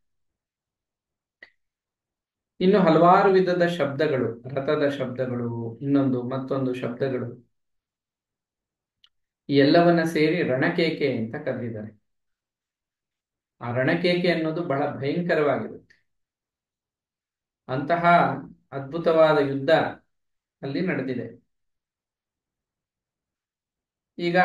ಇನ್ನು ಹಲವಾರು ವಿಧದ ಶಬ್ದಗಳು ರಥದ ಶಬ್ದಗಳು ಇನ್ನೊಂದು ಮತ್ತೊಂದು ಶಬ್ದಗಳು ಈ ಎಲ್ಲವನ್ನ ಸೇರಿ ರಣಕೇಕೆ ಅಂತ ಕರೆದಿದ್ದಾರೆ ಆ ರಣಕೇಕೆ ಅನ್ನೋದು ಬಹಳ ಭಯಂಕರವಾಗಿರುತ್ತೆ ಅಂತಹ ಅದ್ಭುತವಾದ ಯುದ್ಧ ಅಲ್ಲಿ ನಡೆದಿದೆ ಈಗ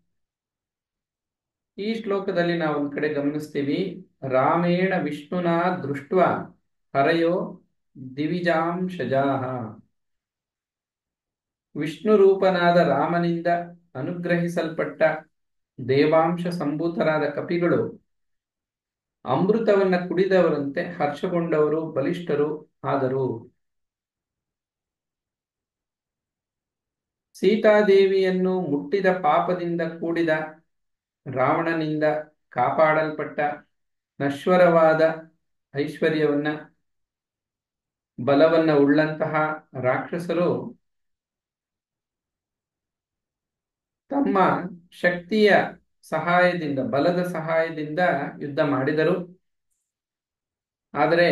ಈ ಶ್ಲೋಕದಲ್ಲಿ ನಾವು ಒಂದ್ ಕಡೆ ಗಮನಿಸ್ತೀವಿ ರಾಮೇಣ ವಿಷ್ಣುನ ದೃಷ್ಟ ಹರಯೋ ದಿವಿಜಾಂಶಜಾಹ ವಿಷ್ಣು ರೂಪನಾದ ರಾಮನಿಂದ ಅನುಗ್ರಹಿಸಲ್ಪಟ್ಟ ದೇವಾಂಶ ಸಂಭೂತರಾದ ಕಪಿಗಳು ಅಮೃತವನ್ನ ಕುಡಿದವರಂತೆ ಹರ್ಷಗೊಂಡವರು ಬಲಿಷ್ಠರು ಆದರು ಸೀತಾದೇವಿಯನ್ನು ಮುಟ್ಟಿದ ಪಾಪದಿಂದ ಕೂಡಿದ ರಾವಣನಿಂದ ಕಾಪಾಡಲ್ಪಟ್ಟ ನಶ್ವರವಾದ ಐಶ್ವರ್ಯವನ್ನ ಬಲವನ್ನ ಉಳ್ಳಂತಹ ರಾಕ್ಷಸರು ತಮ್ಮ ಶಕ್ತಿಯ ಸಹಾಯದಿಂದ ಬಲದ ಸಹಾಯದಿಂದ ಯುದ್ಧ ಮಾಡಿದರು ಆದರೆ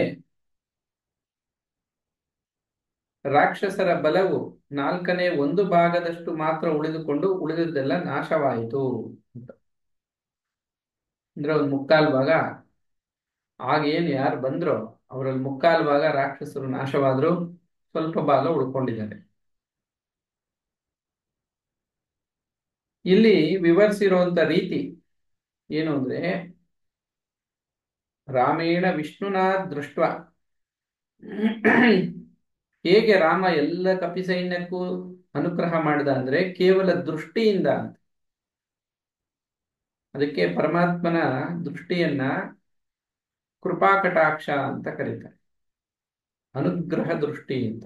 ರಾಕ್ಷಸರ ಬಲವು ನಾಲ್ಕನೇ ಒಂದು ಭಾಗದಷ್ಟು ಮಾತ್ರ ಉಳಿದುಕೊಂಡು ಉಳಿದದ್ದೆಲ್ಲ ನಾಶವಾಯಿತು ಅಂತ ಅಂದ್ರೆ ಒಂದು ಮುಕ್ಕಾಲು ಭಾಗ ಆಗೇನು ಯಾರು ಬಂದ್ರೋ ಅವರಲ್ಲಿ ಮುಕ್ಕಾಲು ಭಾಗ ರಾಕ್ಷಸರು ನಾಶವಾದ್ರು ಸ್ವಲ್ಪ ಭಾಗ ಉಳ್ಕೊಂಡಿದ್ದಾರೆ ಇಲ್ಲಿ ವಿವರಿಸಿರುವಂತ ರೀತಿ ಏನು ಅಂದ್ರೆ ರಾಮೇಣ ವಿಷ್ಣುನ ದೃಷ್ಟ ಹೇಗೆ ರಾಮ ಎಲ್ಲ ಕಪಿ ಸೈನ್ಯಕ್ಕೂ ಅನುಗ್ರಹ ಮಾಡಿದ ಅಂದ್ರೆ ಕೇವಲ ದೃಷ್ಟಿಯಿಂದ ಅಂತ ಅದಕ್ಕೆ ಪರಮಾತ್ಮನ ದೃಷ್ಟಿಯನ್ನ ಕೃಪಾಕಟಾಕ್ಷ ಅಂತ ಕರೀತಾರೆ ಅನುಗ್ರಹ ದೃಷ್ಟಿ ಅಂತ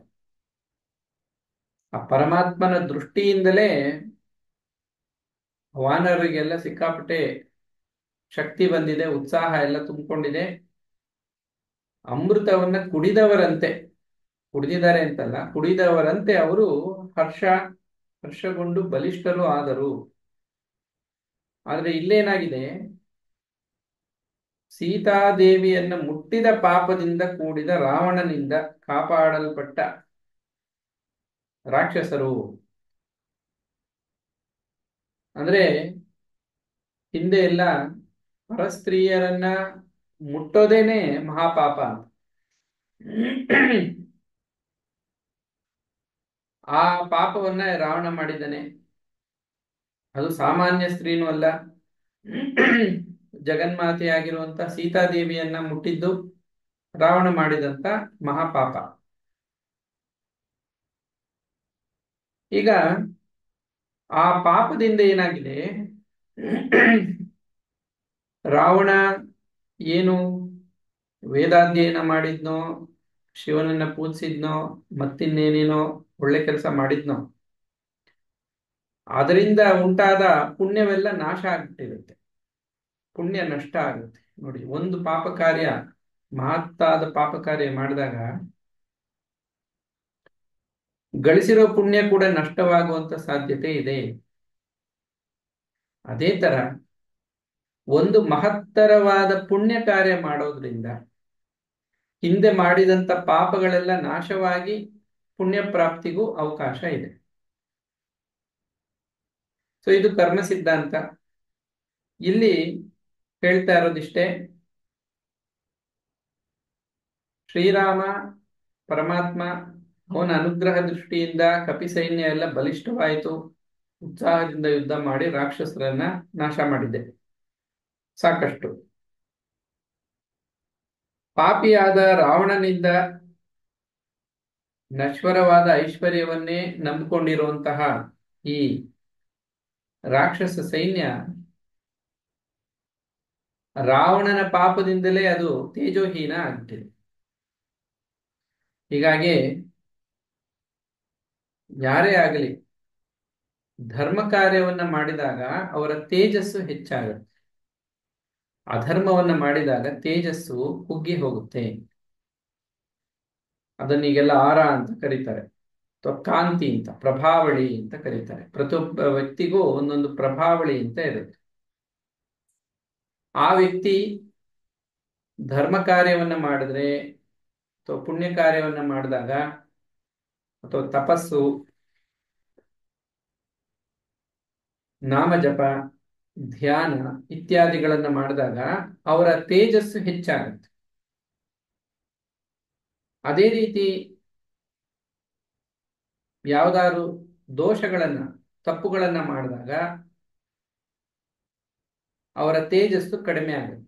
ಆ ಪರಮಾತ್ಮನ ದೃಷ್ಟಿಯಿಂದಲೇ ವಾನರರಿಗೆಲ್ಲ ಸಿಕ್ಕಾಪಟ್ಟೆ ಶಕ್ತಿ ಬಂದಿದೆ ಉತ್ಸಾಹ ಎಲ್ಲ ತುಂಬಿಕೊಂಡಿದೆ ಅಮೃತವನ್ನ ಕುಡಿದವರಂತೆ ಕುಡಿದಿದ್ದಾರೆ ಅಂತಲ್ಲ ಕುಡಿದವರಂತೆ ಅವರು ಹರ್ಷ ಹರ್ಷಗೊಂಡು ಬಲಿಷ್ಠರು ಆದರು ಆದ್ರೆ ಇಲ್ಲೇನಾಗಿದೆ ಸೀತಾದೇವಿಯನ್ನು ಮುಟ್ಟಿದ ಪಾಪದಿಂದ ಕೂಡಿದ ರಾವಣನಿಂದ ಕಾಪಾಡಲ್ಪಟ್ಟ ರಾಕ್ಷಸರು ಅಂದ್ರೆ ಹಿಂದೆ ಎಲ್ಲ ಪರಸ್ತ್ರೀಯರನ್ನ ಮುಟ್ಟೋದೇನೆ ಮಹಾಪಾಪ ಅಂತ ಆ ಪಾಪವನ್ನ ರಾವಣ ಮಾಡಿದ್ದಾನೆ ಅದು ಸಾಮಾನ್ಯ ಸ್ತ್ರೀನೂ ಅಲ್ಲ ಜಗನ್ಮಾತೆಯಾಗಿರುವಂತ ಸೀತಾದೇವಿಯನ್ನ ಮುಟ್ಟಿದ್ದು ರಾವಣ ಮಾಡಿದಂತ ಮಹಾಪಾಪ ಈಗ ಆ ಪಾಪದಿಂದ ಏನಾಗಿದೆ ರಾವಣ ಏನು ವೇದಾಧ್ಯಯನ ಮಾಡಿದ್ನೋ ಶಿವನನ್ನ ಪೂಜಿಸಿದ್ನೋ ಮತ್ತಿನ್ನೇನೇನೋ ಒಳ್ಳೆ ಕೆಲಸ ಮಾಡಿದ್ನೋ ಅದರಿಂದ ಉಂಟಾದ ಪುಣ್ಯವೆಲ್ಲ ನಾಶ ಆಗ್ಬಿಟ್ಟಿರುತ್ತೆ ಪುಣ್ಯ ನಷ್ಟ ಆಗುತ್ತೆ ನೋಡಿ ಒಂದು ಪಾಪ ಕಾರ್ಯ ಮಹತ್ತಾದ ಪಾಪ ಕಾರ್ಯ ಮಾಡಿದಾಗ ಗಳಿಸಿರೋ ಪುಣ್ಯ ಕೂಡ ನಷ್ಟವಾಗುವಂತ ಸಾಧ್ಯತೆ ಇದೆ ಅದೇ ತರ ಒಂದು ಮಹತ್ತರವಾದ ಪುಣ್ಯ ಕಾರ್ಯ ಮಾಡೋದ್ರಿಂದ ಹಿಂದೆ ಮಾಡಿದಂತ ಪಾಪಗಳೆಲ್ಲ ನಾಶವಾಗಿ ಪುಣ್ಯ ಪ್ರಾಪ್ತಿಗೂ ಅವಕಾಶ ಇದೆ ಸೊ ಇದು ಕರ್ಮ ಸಿದ್ಧಾಂತ ಇಲ್ಲಿ ಹೇಳ್ತಾ ಇರೋದಿಷ್ಟೇ ಶ್ರೀರಾಮ ಪರಮಾತ್ಮ ಅವನ ಅನುಗ್ರಹ ದೃಷ್ಟಿಯಿಂದ ಕಪಿ ಸೈನ್ಯ ಎಲ್ಲ ಬಲಿಷ್ಠವಾಯಿತು ಉತ್ಸಾಹದಿಂದ ಯುದ್ಧ ಮಾಡಿ ರಾಕ್ಷಸರನ್ನ ನಾಶ ಮಾಡಿದೆ ಸಾಕಷ್ಟು ಪಾಪಿಯಾದ ರಾವಣನಿಂದ ನಶ್ವರವಾದ ಐಶ್ವರ್ಯವನ್ನೇ ನಂಬಿಕೊಂಡಿರುವಂತಹ ಈ ರಾಕ್ಷಸ ಸೈನ್ಯ ರಾವಣನ ಪಾಪದಿಂದಲೇ ಅದು ತೇಜೋಹೀನ ಆಗ್ತಿದೆ ಹೀಗಾಗಿ ಯಾರೇ ಆಗಲಿ ಧರ್ಮ ಕಾರ್ಯವನ್ನ ಮಾಡಿದಾಗ ಅವರ ತೇಜಸ್ಸು ಹೆಚ್ಚಾಗುತ್ತೆ ಅಧರ್ಮವನ್ನ ಮಾಡಿದಾಗ ತೇಜಸ್ಸು ಕುಗ್ಗಿ ಹೋಗುತ್ತೆ ಅದನ್ನೀಗೆಲ್ಲ ಆರ ಅಂತ ಕರೀತಾರೆ ಅಥವಾ ಕಾಂತಿ ಅಂತ ಪ್ರಭಾವಳಿ ಅಂತ ಕರೀತಾರೆ ಪ್ರತಿಯೊಬ್ಬ ವ್ಯಕ್ತಿಗೂ ಒಂದೊಂದು ಪ್ರಭಾವಳಿ ಅಂತ ಇರುತ್ತೆ ಆ ವ್ಯಕ್ತಿ ಧರ್ಮ ಕಾರ್ಯವನ್ನ ಮಾಡಿದ್ರೆ ಅಥವಾ ಪುಣ್ಯ ಕಾರ್ಯವನ್ನ ಮಾಡಿದಾಗ ಅಥವಾ ತಪಸ್ಸು ನಾಮಜಪ ಧ್ಯಾನ ಇತ್ಯಾದಿಗಳನ್ನ ಮಾಡಿದಾಗ ಅವರ ತೇಜಸ್ಸು ಹೆಚ್ಚಾಗುತ್ತೆ ಅದೇ ರೀತಿ ಯಾವ್ದಾದ್ರು ದೋಷಗಳನ್ನ ತಪ್ಪುಗಳನ್ನ ಮಾಡಿದಾಗ ಅವರ ತೇಜಸ್ಸು ಕಡಿಮೆ ಆಗುತ್ತೆ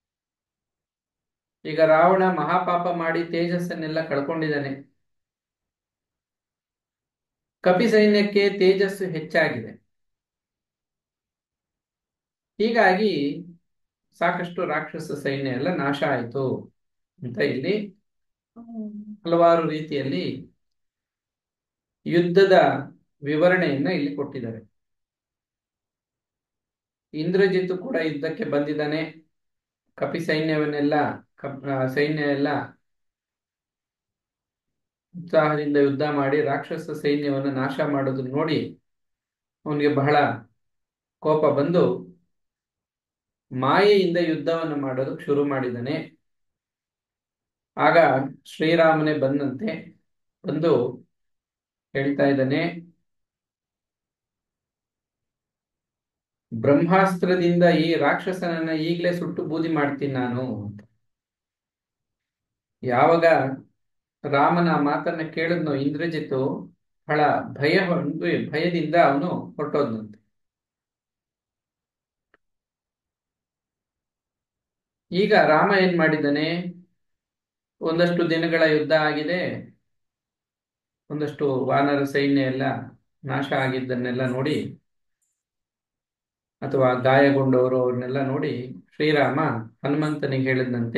ಈಗ ರಾವಣ ಮಹಾಪಾಪ ಮಾಡಿ ತೇಜಸ್ಸನ್ನೆಲ್ಲ ಕಳ್ಕೊಂಡಿದ್ದಾನೆ ಕಪಿ ಸೈನ್ಯಕ್ಕೆ ತೇಜಸ್ಸು ಹೆಚ್ಚಾಗಿದೆ ಹೀಗಾಗಿ ಸಾಕಷ್ಟು ರಾಕ್ಷಸ ಸೈನ್ಯ ಎಲ್ಲ ನಾಶ ಆಯಿತು ಅಂತ ಇಲ್ಲಿ ಹಲವಾರು ರೀತಿಯಲ್ಲಿ ಯುದ್ಧದ ವಿವರಣೆಯನ್ನ ಇಲ್ಲಿ ಕೊಟ್ಟಿದ್ದಾರೆ ಇಂದ್ರಜಿತ್ ಕೂಡ ಯುದ್ಧಕ್ಕೆ ಬಂದಿದ್ದಾನೆ ಕಪಿ ಸೈನ್ಯವನ್ನೆಲ್ಲ ಕಪ್ ಸೈನ್ಯ ಎಲ್ಲ ಉತ್ಸಾಹದಿಂದ ಯುದ್ಧ ಮಾಡಿ ರಾಕ್ಷಸ ಸೈನ್ಯವನ್ನು ನಾಶ ಮಾಡೋದನ್ನ ನೋಡಿ ಅವನಿಗೆ ಬಹಳ ಕೋಪ ಬಂದು ಮಾಯೆಯಿಂದ ಯುದ್ಧವನ್ನು ಮಾಡೋದಕ್ಕೆ ಶುರು ಮಾಡಿದ್ದಾನೆ ಆಗ ಶ್ರೀರಾಮನೇ ಬಂದಂತೆ ಬಂದು ಹೇಳ್ತಾ ಇದ್ದಾನೆ ಬ್ರಹ್ಮಾಸ್ತ್ರದಿಂದ ಈ ರಾಕ್ಷಸನನ್ನ ಈಗಲೇ ಸುಟ್ಟು ಬೂದಿ ಮಾಡ್ತೀನಿ ನಾನು ಅಂತ ಯಾವಾಗ ರಾಮನ ಮಾತನ್ನ ಕೇಳಿದ್ನೋ ಇಂದ್ರಜಿತ್ತು ಬಹಳ ಭಯ ಹೊಂದು ಭಯದಿಂದ ಅವನು ಹೊರಟೋದ್ನಂತೆ ಈಗ ರಾಮ ಏನ್ ಮಾಡಿದ್ದಾನೆ ಒಂದಷ್ಟು ದಿನಗಳ ಯುದ್ಧ ಆಗಿದೆ ಒಂದಷ್ಟು ವಾನರ ಸೈನ್ಯ ಎಲ್ಲ ನಾಶ ಆಗಿದ್ದನ್ನೆಲ್ಲ ನೋಡಿ ಅಥವಾ ಗಾಯಗೊಂಡವರು ಅವ್ರನ್ನೆಲ್ಲ ನೋಡಿ ಶ್ರೀರಾಮ ಹನುಮಂತನಿಗೆ ಹೇಳಿದಂತೆ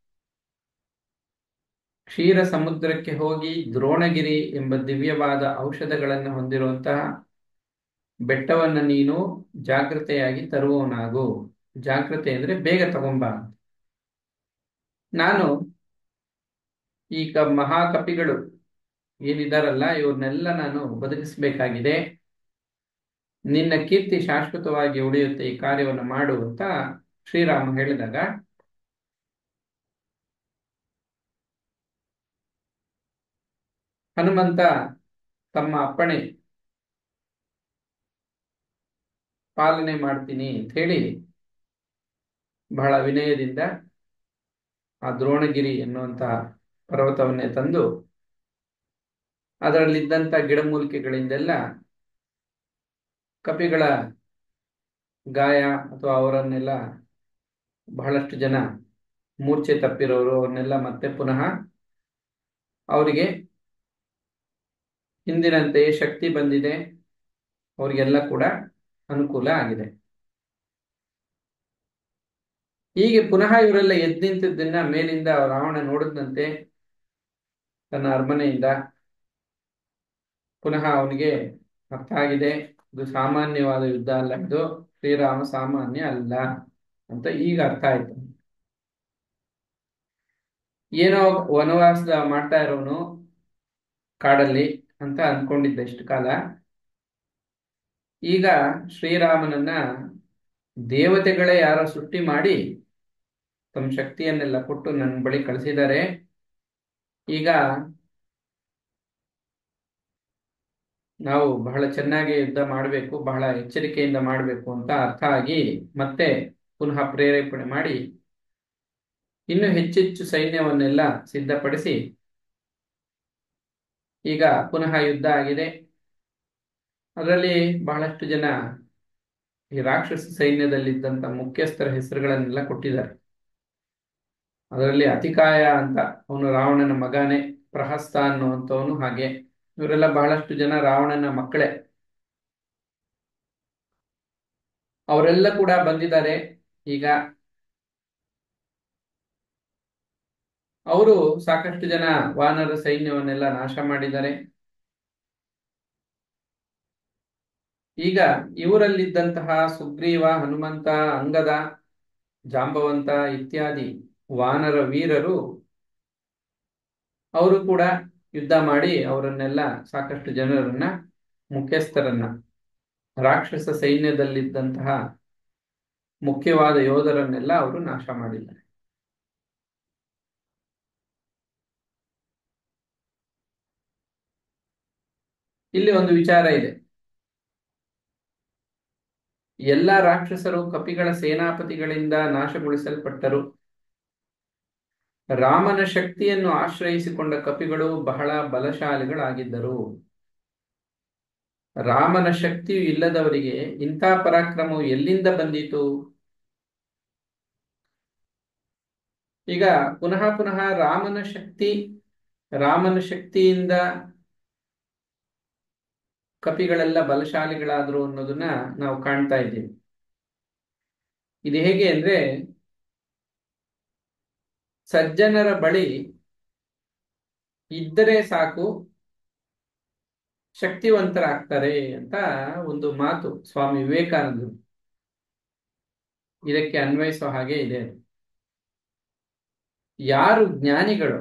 ಕ್ಷೀರ ಸಮುದ್ರಕ್ಕೆ ಹೋಗಿ ದ್ರೋಣಗಿರಿ ಎಂಬ ದಿವ್ಯವಾದ ಔಷಧಗಳನ್ನು ಹೊಂದಿರುವಂತಹ ಬೆಟ್ಟವನ್ನು ನೀನು ಜಾಗ್ರತೆಯಾಗಿ ತರುವವನಾಗು ಜಾಗ್ರತೆ ಅಂದ್ರೆ ಬೇಗ ತಗೊಂಬ ನಾನು ಈ ಕ ಮಹಾಕಪಿಗಳು ಏನಿದಾರಲ್ಲ ಇವ್ರನ್ನೆಲ್ಲ ನಾನು ಬದುಕಿಸಬೇಕಾಗಿದೆ ನಿನ್ನ ಕೀರ್ತಿ ಶಾಶ್ವತವಾಗಿ ಉಳಿಯುತ್ತೆ ಈ ಕಾರ್ಯವನ್ನು ಮಾಡು ಅಂತ ಶ್ರೀರಾಮ ಹೇಳಿದಾಗ ಹನುಮಂತ ತಮ್ಮ ಅಪ್ಪಣೆ ಪಾಲನೆ ಮಾಡ್ತೀನಿ ಅಂತ ಹೇಳಿ ಬಹಳ ವಿನಯದಿಂದ ಆ ದ್ರೋಣಗಿರಿ ಎನ್ನುವಂತಹ ಪರ್ವತವನ್ನೇ ತಂದು ಅದರಲ್ಲಿದ್ದಂಥ ಗಿಡಮೂಲಿಕೆಗಳಿಂದೆಲ್ಲ ಕಪಿಗಳ ಗಾಯ ಅಥವಾ ಅವರನ್ನೆಲ್ಲ ಬಹಳಷ್ಟು ಜನ ಮೂರ್ಛೆ ತಪ್ಪಿರೋರು ಅವ್ರನ್ನೆಲ್ಲ ಮತ್ತೆ ಪುನಃ ಅವರಿಗೆ ಹಿಂದಿನಂತೆಯೇ ಶಕ್ತಿ ಬಂದಿದೆ ಅವರಿಗೆಲ್ಲ ಕೂಡ ಅನುಕೂಲ ಆಗಿದೆ ಹೀಗೆ ಪುನಃ ಇವರೆಲ್ಲ ಎದ್ದು ನಿಂತಿದ್ದನ್ನ ಮೇಲಿಂದ ರಾವಣ ನೋಡಿದಂತೆ ತನ್ನ ಅರಮನೆಯಿಂದ ಪುನಃ ಅವನಿಗೆ ಅರ್ಥ ಆಗಿದೆ ಇದು ಸಾಮಾನ್ಯವಾದ ಯುದ್ಧ ಅಲ್ಲ ಇದು ಶ್ರೀರಾಮ ಸಾಮಾನ್ಯ ಅಲ್ಲ ಅಂತ ಈಗ ಅರ್ಥ ಆಯ್ತು ಏನೋ ವನವಾಸ ಮಾಡ್ತಾ ಇರೋನು ಕಾಡಲ್ಲಿ ಅಂತ ಅನ್ಕೊಂಡಿದ್ದ ಇಷ್ಟು ಕಾಲ ಈಗ ಶ್ರೀರಾಮನನ್ನ ದೇವತೆಗಳೇ ಯಾರೋ ಸೃಷ್ಟಿ ಮಾಡಿ ತಮ್ಮ ಶಕ್ತಿಯನ್ನೆಲ್ಲ ಕೊಟ್ಟು ನನ್ನ ಬಳಿ ಕಳಿಸಿದ್ದಾರೆ ಈಗ ನಾವು ಬಹಳ ಚೆನ್ನಾಗಿ ಯುದ್ಧ ಮಾಡಬೇಕು ಬಹಳ ಎಚ್ಚರಿಕೆಯಿಂದ ಮಾಡಬೇಕು ಅಂತ ಅರ್ಥ ಆಗಿ ಮತ್ತೆ ಪುನಃ ಪ್ರೇರೇಪಣೆ ಮಾಡಿ ಇನ್ನು ಹೆಚ್ಚೆಚ್ಚು ಸೈನ್ಯವನ್ನೆಲ್ಲ ಸಿದ್ಧಪಡಿಸಿ ಈಗ ಪುನಃ ಯುದ್ಧ ಆಗಿದೆ ಅದರಲ್ಲಿ ಬಹಳಷ್ಟು ಜನ ಈ ರಾಕ್ಷಸ ಸೈನ್ಯದಲ್ಲಿದ್ದಂಥ ಮುಖ್ಯಸ್ಥರ ಹೆಸರುಗಳನ್ನೆಲ್ಲ ಕೊಟ್ಟಿದ್ದಾರೆ ಅದರಲ್ಲಿ ಅತಿಕಾಯ ಅಂತ ಅವನು ರಾವಣನ ಮಗನೇ ಪ್ರಹಸ್ತ ಅನ್ನುವಂಥವನು ಹಾಗೆ ಇವರೆಲ್ಲ ಬಹಳಷ್ಟು ಜನ ರಾವಣನ ಮಕ್ಕಳೇ ಅವರೆಲ್ಲ ಕೂಡ ಬಂದಿದ್ದಾರೆ ಈಗ ಅವರು ಸಾಕಷ್ಟು ಜನ ವಾನರ ಸೈನ್ಯವನ್ನೆಲ್ಲ ನಾಶ ಮಾಡಿದ್ದಾರೆ ಈಗ ಇವರಲ್ಲಿದ್ದಂತಹ ಸುಗ್ರೀವ ಹನುಮಂತ ಅಂಗದ ಜಾಂಬವಂತ ಇತ್ಯಾದಿ ವಾನರ ವೀರರು ಅವರು ಕೂಡ ಯುದ್ಧ ಮಾಡಿ ಅವರನ್ನೆಲ್ಲ ಸಾಕಷ್ಟು ಜನರನ್ನ ಮುಖ್ಯಸ್ಥರನ್ನ ರಾಕ್ಷಸ ಸೈನ್ಯದಲ್ಲಿದ್ದಂತಹ ಮುಖ್ಯವಾದ ಯೋಧರನ್ನೆಲ್ಲ ಅವರು ನಾಶ ಮಾಡಿದ್ದಾರೆ ಇಲ್ಲಿ ಒಂದು ವಿಚಾರ ಇದೆ ಎಲ್ಲ ರಾಕ್ಷಸರು ಕಪಿಗಳ ಸೇನಾಪತಿಗಳಿಂದ ನಾಶಗೊಳಿಸಲ್ಪಟ್ಟರು ರಾಮನ ಶಕ್ತಿಯನ್ನು ಆಶ್ರಯಿಸಿಕೊಂಡ ಕಪಿಗಳು ಬಹಳ ಬಲಶಾಲಿಗಳಾಗಿದ್ದರು ರಾಮನ ಶಕ್ತಿಯು ಇಲ್ಲದವರಿಗೆ ಇಂಥ ಪರಾಕ್ರಮವು ಎಲ್ಲಿಂದ ಬಂದಿತು ಈಗ ಪುನಃ ಪುನಃ ರಾಮನ ಶಕ್ತಿ ರಾಮನ ಶಕ್ತಿಯಿಂದ ಕಪಿಗಳೆಲ್ಲ ಬಲಶಾಲಿಗಳಾದ್ರು ಅನ್ನೋದನ್ನ ನಾವು ಕಾಣ್ತಾ ಇದ್ದೀವಿ ಇದು ಹೇಗೆ ಅಂದ್ರೆ ಸಜ್ಜನರ ಬಳಿ ಇದ್ದರೆ ಸಾಕು ಶಕ್ತಿವಂತರಾಗ್ತಾರೆ ಅಂತ ಒಂದು ಮಾತು ಸ್ವಾಮಿ ವಿವೇಕಾನಂದರು ಇದಕ್ಕೆ ಅನ್ವಯಿಸೋ ಹಾಗೆ ಇದೆ ಯಾರು ಜ್ಞಾನಿಗಳು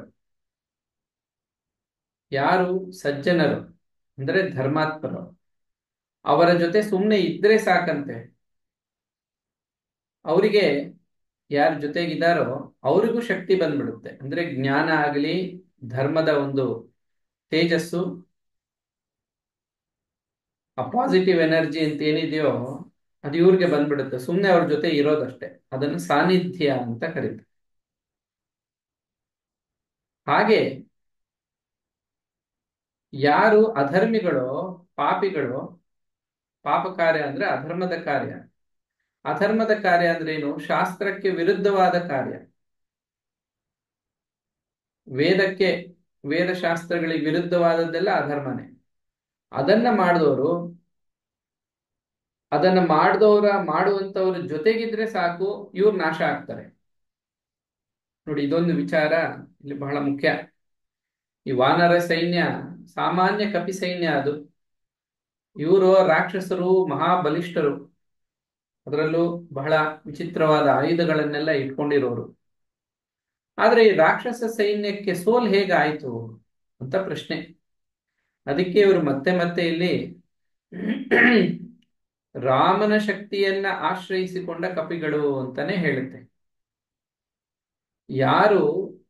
ಯಾರು ಸಜ್ಜನರು ಅಂದ್ರೆ ಧರ್ಮಾತ್ಮರು ಅವರ ಜೊತೆ ಸುಮ್ಮನೆ ಇದ್ರೆ ಸಾಕಂತೆ ಅವರಿಗೆ ಯಾರ ಜೊತೆಗಿದ್ದಾರೋ ಅವರಿಗೂ ಶಕ್ತಿ ಬಂದ್ಬಿಡುತ್ತೆ ಅಂದ್ರೆ ಜ್ಞಾನ ಆಗಲಿ ಧರ್ಮದ ಒಂದು ತೇಜಸ್ಸು ಆ ಪಾಸಿಟಿವ್ ಎನರ್ಜಿ ಅಂತ ಏನಿದೆಯೋ ಅದು ಇವ್ರಿಗೆ ಬಂದ್ಬಿಡುತ್ತೆ ಸುಮ್ಮನೆ ಅವ್ರ ಜೊತೆ ಇರೋದಷ್ಟೇ ಅದನ್ನು ಸಾನ್ನಿಧ್ಯ ಅಂತ ಕರೀತಾರೆ ಹಾಗೆ ಯಾರು ಅಧರ್ಮಿಗಳೋ ಪಾಪಿಗಳೋ ಪಾಪ ಕಾರ್ಯ ಅಂದ್ರೆ ಅಧರ್ಮದ ಕಾರ್ಯ ಅಧರ್ಮದ ಕಾರ್ಯ ಅಂದ್ರೆ ಏನು ಶಾಸ್ತ್ರಕ್ಕೆ ವಿರುದ್ಧವಾದ ಕಾರ್ಯ ವೇದಕ್ಕೆ ವೇದಶಾಸ್ತ್ರಗಳಿಗೆ ವಿರುದ್ಧವಾದದ್ದೆಲ್ಲ ಅಧರ್ಮನೇ ಅದನ್ನ ಮಾಡಿದವರು ಅದನ್ನ ಮಾಡಿದವರ ಮಾಡುವಂತವ್ರ ಜೊತೆಗಿದ್ರೆ ಸಾಕು ಇವ್ರು ನಾಶ ಆಗ್ತಾರೆ ನೋಡಿ ಇದೊಂದು ವಿಚಾರ ಇಲ್ಲಿ ಬಹಳ ಮುಖ್ಯ ಈ ವಾನರ ಸೈನ್ಯ ಸಾಮಾನ್ಯ ಕಪಿ ಸೈನ್ಯ ಅದು ಇವರು ರಾಕ್ಷಸರು ಮಹಾಬಲಿಷ್ಠರು ಅದರಲ್ಲೂ ಬಹಳ ವಿಚಿತ್ರವಾದ ಆಯುಧಗಳನ್ನೆಲ್ಲ ಇಟ್ಕೊಂಡಿರೋರು ಆದ್ರೆ ಈ ರಾಕ್ಷಸ ಸೈನ್ಯಕ್ಕೆ ಸೋಲ್ ಹೇಗಾಯ್ತು ಅಂತ ಪ್ರಶ್ನೆ ಅದಕ್ಕೆ ಇವರು ಮತ್ತೆ ಮತ್ತೆ ಇಲ್ಲಿ ರಾಮನ ಶಕ್ತಿಯನ್ನ ಆಶ್ರಯಿಸಿಕೊಂಡ ಕಪಿಗಳು ಅಂತಾನೆ ಹೇಳುತ್ತೆ ಯಾರು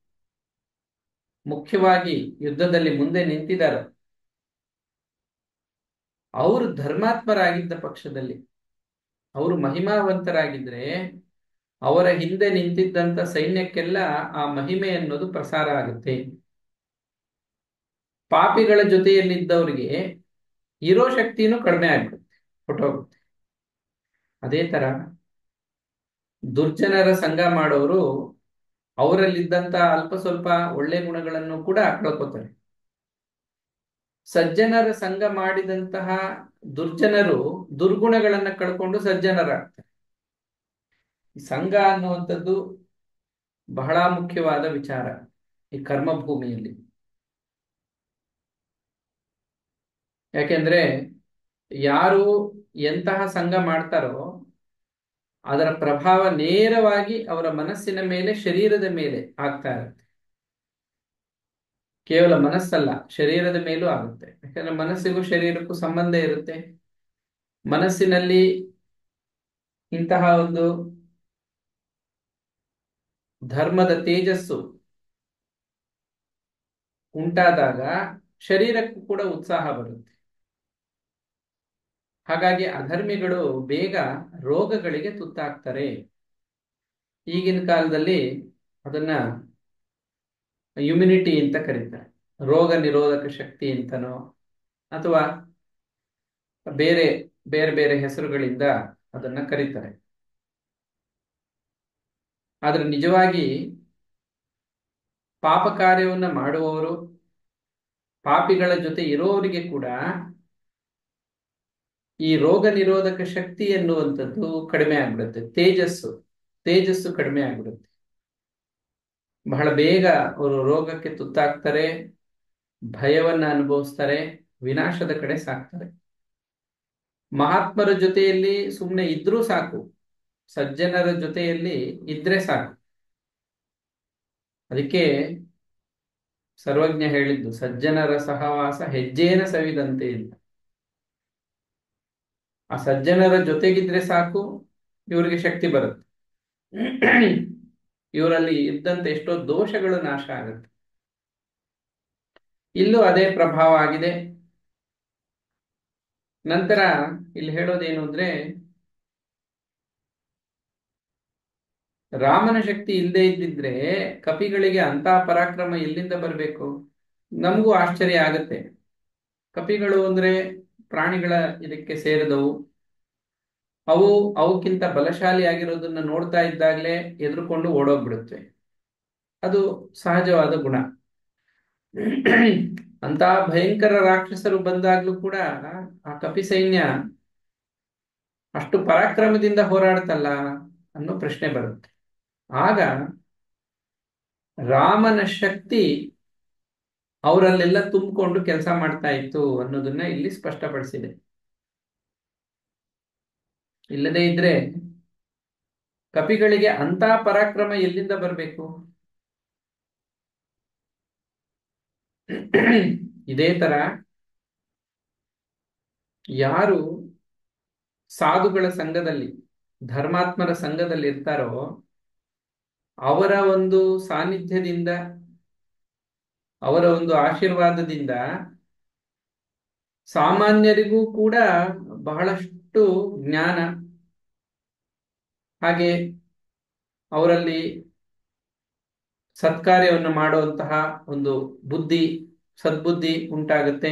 ಮುಖ್ಯವಾಗಿ ಯುದ್ಧದಲ್ಲಿ ಮುಂದೆ ನಿಂತಿದ್ದಾರೆ ಅವರು ಧರ್ಮಾತ್ಮರಾಗಿದ್ದ ಪಕ್ಷದಲ್ಲಿ ಅವರು ಮಹಿಮಾವಂತರಾಗಿದ್ರೆ ಅವರ ಹಿಂದೆ ನಿಂತಿದ್ದಂತ ಸೈನ್ಯಕ್ಕೆಲ್ಲ ಆ ಮಹಿಮೆ ಅನ್ನೋದು ಪ್ರಸಾರ ಆಗುತ್ತೆ ಪಾಪಿಗಳ ಜೊತೆಯಲ್ಲಿದ್ದವರಿಗೆ ಇರೋ ಶಕ್ತಿನೂ ಕಡಿಮೆ ಆಗ್ಬಿಡುತ್ತೆ ಹೊಟ್ಟೋಗುತ್ತೆ ಅದೇ ತರ ದುರ್ಜನರ ಸಂಘ ಮಾಡೋರು ಅವರಲ್ಲಿದ್ದಂತ ಅಲ್ಪ ಸ್ವಲ್ಪ ಒಳ್ಳೆ ಗುಣಗಳನ್ನು ಕೂಡ ಕಳ್ಕೊತಾರೆ ಸಜ್ಜನರ ಸಂಘ ಮಾಡಿದಂತಹ ದುರ್ಜನರು ದುರ್ಗುಣಗಳನ್ನ ಕಳ್ಕೊಂಡು ಸಜ್ಜನರಾಗ್ತಾರೆ ಈ ಸಂಘ ಅನ್ನುವಂಥದ್ದು ಬಹಳ ಮುಖ್ಯವಾದ ವಿಚಾರ ಈ ಕರ್ಮಭೂಮಿಯಲ್ಲಿ ಯಾಕೆಂದ್ರೆ ಯಾರು ಎಂತಹ ಸಂಘ ಮಾಡ್ತಾರೋ ಅದರ ಪ್ರಭಾವ ನೇರವಾಗಿ ಅವರ ಮನಸ್ಸಿನ ಮೇಲೆ ಶರೀರದ ಮೇಲೆ ಆಗ್ತಾ ಇರುತ್ತೆ ಕೇವಲ ಮನಸ್ಸಲ್ಲ ಶರೀರದ ಮೇಲೂ ಆಗುತ್ತೆ ಯಾಕಂದ್ರೆ ಮನಸ್ಸಿಗೂ ಶರೀರಕ್ಕೂ ಸಂಬಂಧ ಇರುತ್ತೆ ಮನಸ್ಸಿನಲ್ಲಿ ಇಂತಹ ಒಂದು ಧರ್ಮದ ತೇಜಸ್ಸು ಉಂಟಾದಾಗ ಶರೀರಕ್ಕೂ ಕೂಡ ಉತ್ಸಾಹ ಬರುತ್ತೆ ಹಾಗಾಗಿ ಅಧರ್ಮಿಗಳು ಬೇಗ ರೋಗಗಳಿಗೆ ತುತ್ತಾಗ್ತಾರೆ ಈಗಿನ ಕಾಲದಲ್ಲಿ ಅದನ್ನ ಇಮ್ಯುನಿಟಿ ಅಂತ ಕರೀತಾರೆ ರೋಗ ನಿರೋಧಕ ಶಕ್ತಿ ಅಂತನೋ ಅಥವಾ ಬೇರೆ ಬೇರೆ ಬೇರೆ ಹೆಸರುಗಳಿಂದ ಅದನ್ನ ಕರೀತಾರೆ ಆದ್ರೆ ನಿಜವಾಗಿ ಪಾಪ ಕಾರ್ಯವನ್ನ ಮಾಡುವವರು ಪಾಪಿಗಳ ಜೊತೆ ಇರೋವರಿಗೆ ಕೂಡ ಈ ರೋಗ ನಿರೋಧಕ ಶಕ್ತಿ ಎನ್ನುವಂಥದ್ದು ಕಡಿಮೆ ಆಗ್ಬಿಡುತ್ತೆ ತೇಜಸ್ಸು ತೇಜಸ್ಸು ಕಡಿಮೆ ಆಗ್ಬಿಡುತ್ತೆ ಬಹಳ ಬೇಗ ಅವರು ರೋಗಕ್ಕೆ ತುತ್ತಾಗ್ತಾರೆ ಭಯವನ್ನ ಅನುಭವಿಸ್ತಾರೆ ವಿನಾಶದ ಕಡೆ ಸಾಕ್ತಾರೆ ಮಹಾತ್ಮರ ಜೊತೆಯಲ್ಲಿ ಸುಮ್ಮನೆ ಇದ್ರೂ ಸಾಕು ಸಜ್ಜನರ ಜೊತೆಯಲ್ಲಿ ಇದ್ರೆ ಸಾಕು ಅದಕ್ಕೆ ಸರ್ವಜ್ಞ ಹೇಳಿದ್ದು ಸಜ್ಜನರ ಸಹವಾಸ ಹೆಜ್ಜೇನ ಸವಿದಂತೆ ಅಂತ ಆ ಸಜ್ಜನರ ಜೊತೆಗಿದ್ರೆ ಸಾಕು ಇವರಿಗೆ ಶಕ್ತಿ ಬರುತ್ತೆ ಇವರಲ್ಲಿ ಇದ್ದಂತೆ ಎಷ್ಟೋ ದೋಷಗಳು ನಾಶ ಆಗುತ್ತೆ ಇಲ್ಲೂ ಅದೇ ಪ್ರಭಾವ ಆಗಿದೆ ನಂತರ ಇಲ್ಲಿ ಹೇಳೋದೇನು ಅಂದ್ರೆ ರಾಮನ ಶಕ್ತಿ ಇಲ್ಲದೆ ಇದ್ದಿದ್ರೆ ಕಪಿಗಳಿಗೆ ಅಂತ ಪರಾಕ್ರಮ ಎಲ್ಲಿಂದ ಬರಬೇಕು ನಮಗೂ ಆಶ್ಚರ್ಯ ಆಗತ್ತೆ ಕಪಿಗಳು ಅಂದ್ರೆ ಪ್ರಾಣಿಗಳ ಇದಕ್ಕೆ ಸೇರಿದವು ಅವು ಅವಕ್ಕಿಂತ ಬಲಶಾಲಿ ಆಗಿರೋದನ್ನ ನೋಡ್ತಾ ಇದ್ದಾಗಲೇ ಎದುರುಕೊಂಡು ಓಡೋಗ್ಬಿಡುತ್ತೆ ಅದು ಸಹಜವಾದ ಗುಣ ಅಂತ ಭಯಂಕರ ರಾಕ್ಷಸರು ಬಂದಾಗ್ಲೂ ಕೂಡ ಆ ಕಪಿ ಸೈನ್ಯ ಅಷ್ಟು ಪರಾಕ್ರಮದಿಂದ ಹೋರಾಡ್ತಲ್ಲ ಅನ್ನೋ ಪ್ರಶ್ನೆ ಬರುತ್ತೆ ಆಗ ರಾಮನ ಶಕ್ತಿ ಅವರಲ್ಲೆಲ್ಲ ತುಂಬಿಕೊಂಡು ಕೆಲಸ ಮಾಡ್ತಾ ಇತ್ತು ಅನ್ನೋದನ್ನ ಇಲ್ಲಿ ಸ್ಪಷ್ಟಪಡಿಸಿದೆ ಇಲ್ಲದೇ ಇದ್ರೆ ಕಪಿಗಳಿಗೆ ಅಂತ ಪರಾಕ್ರಮ ಎಲ್ಲಿಂದ ಬರಬೇಕು ಇದೇ ತರ ಯಾರು ಸಾಧುಗಳ ಸಂಘದಲ್ಲಿ ಧರ್ಮಾತ್ಮರ ಸಂಘದಲ್ಲಿ ಇರ್ತಾರೋ ಅವರ ಒಂದು ಸಾನ್ನಿಧ್ಯದಿಂದ ಅವರ ಒಂದು ಆಶೀರ್ವಾದದಿಂದ ಸಾಮಾನ್ಯರಿಗೂ ಕೂಡ ಬಹಳಷ್ಟು ಜ್ಞಾನ ಹಾಗೆ ಅವರಲ್ಲಿ ಸತ್ಕಾರ್ಯವನ್ನು ಮಾಡುವಂತಹ ಒಂದು ಬುದ್ಧಿ ಸದ್ಬುದ್ಧಿ ಉಂಟಾಗುತ್ತೆ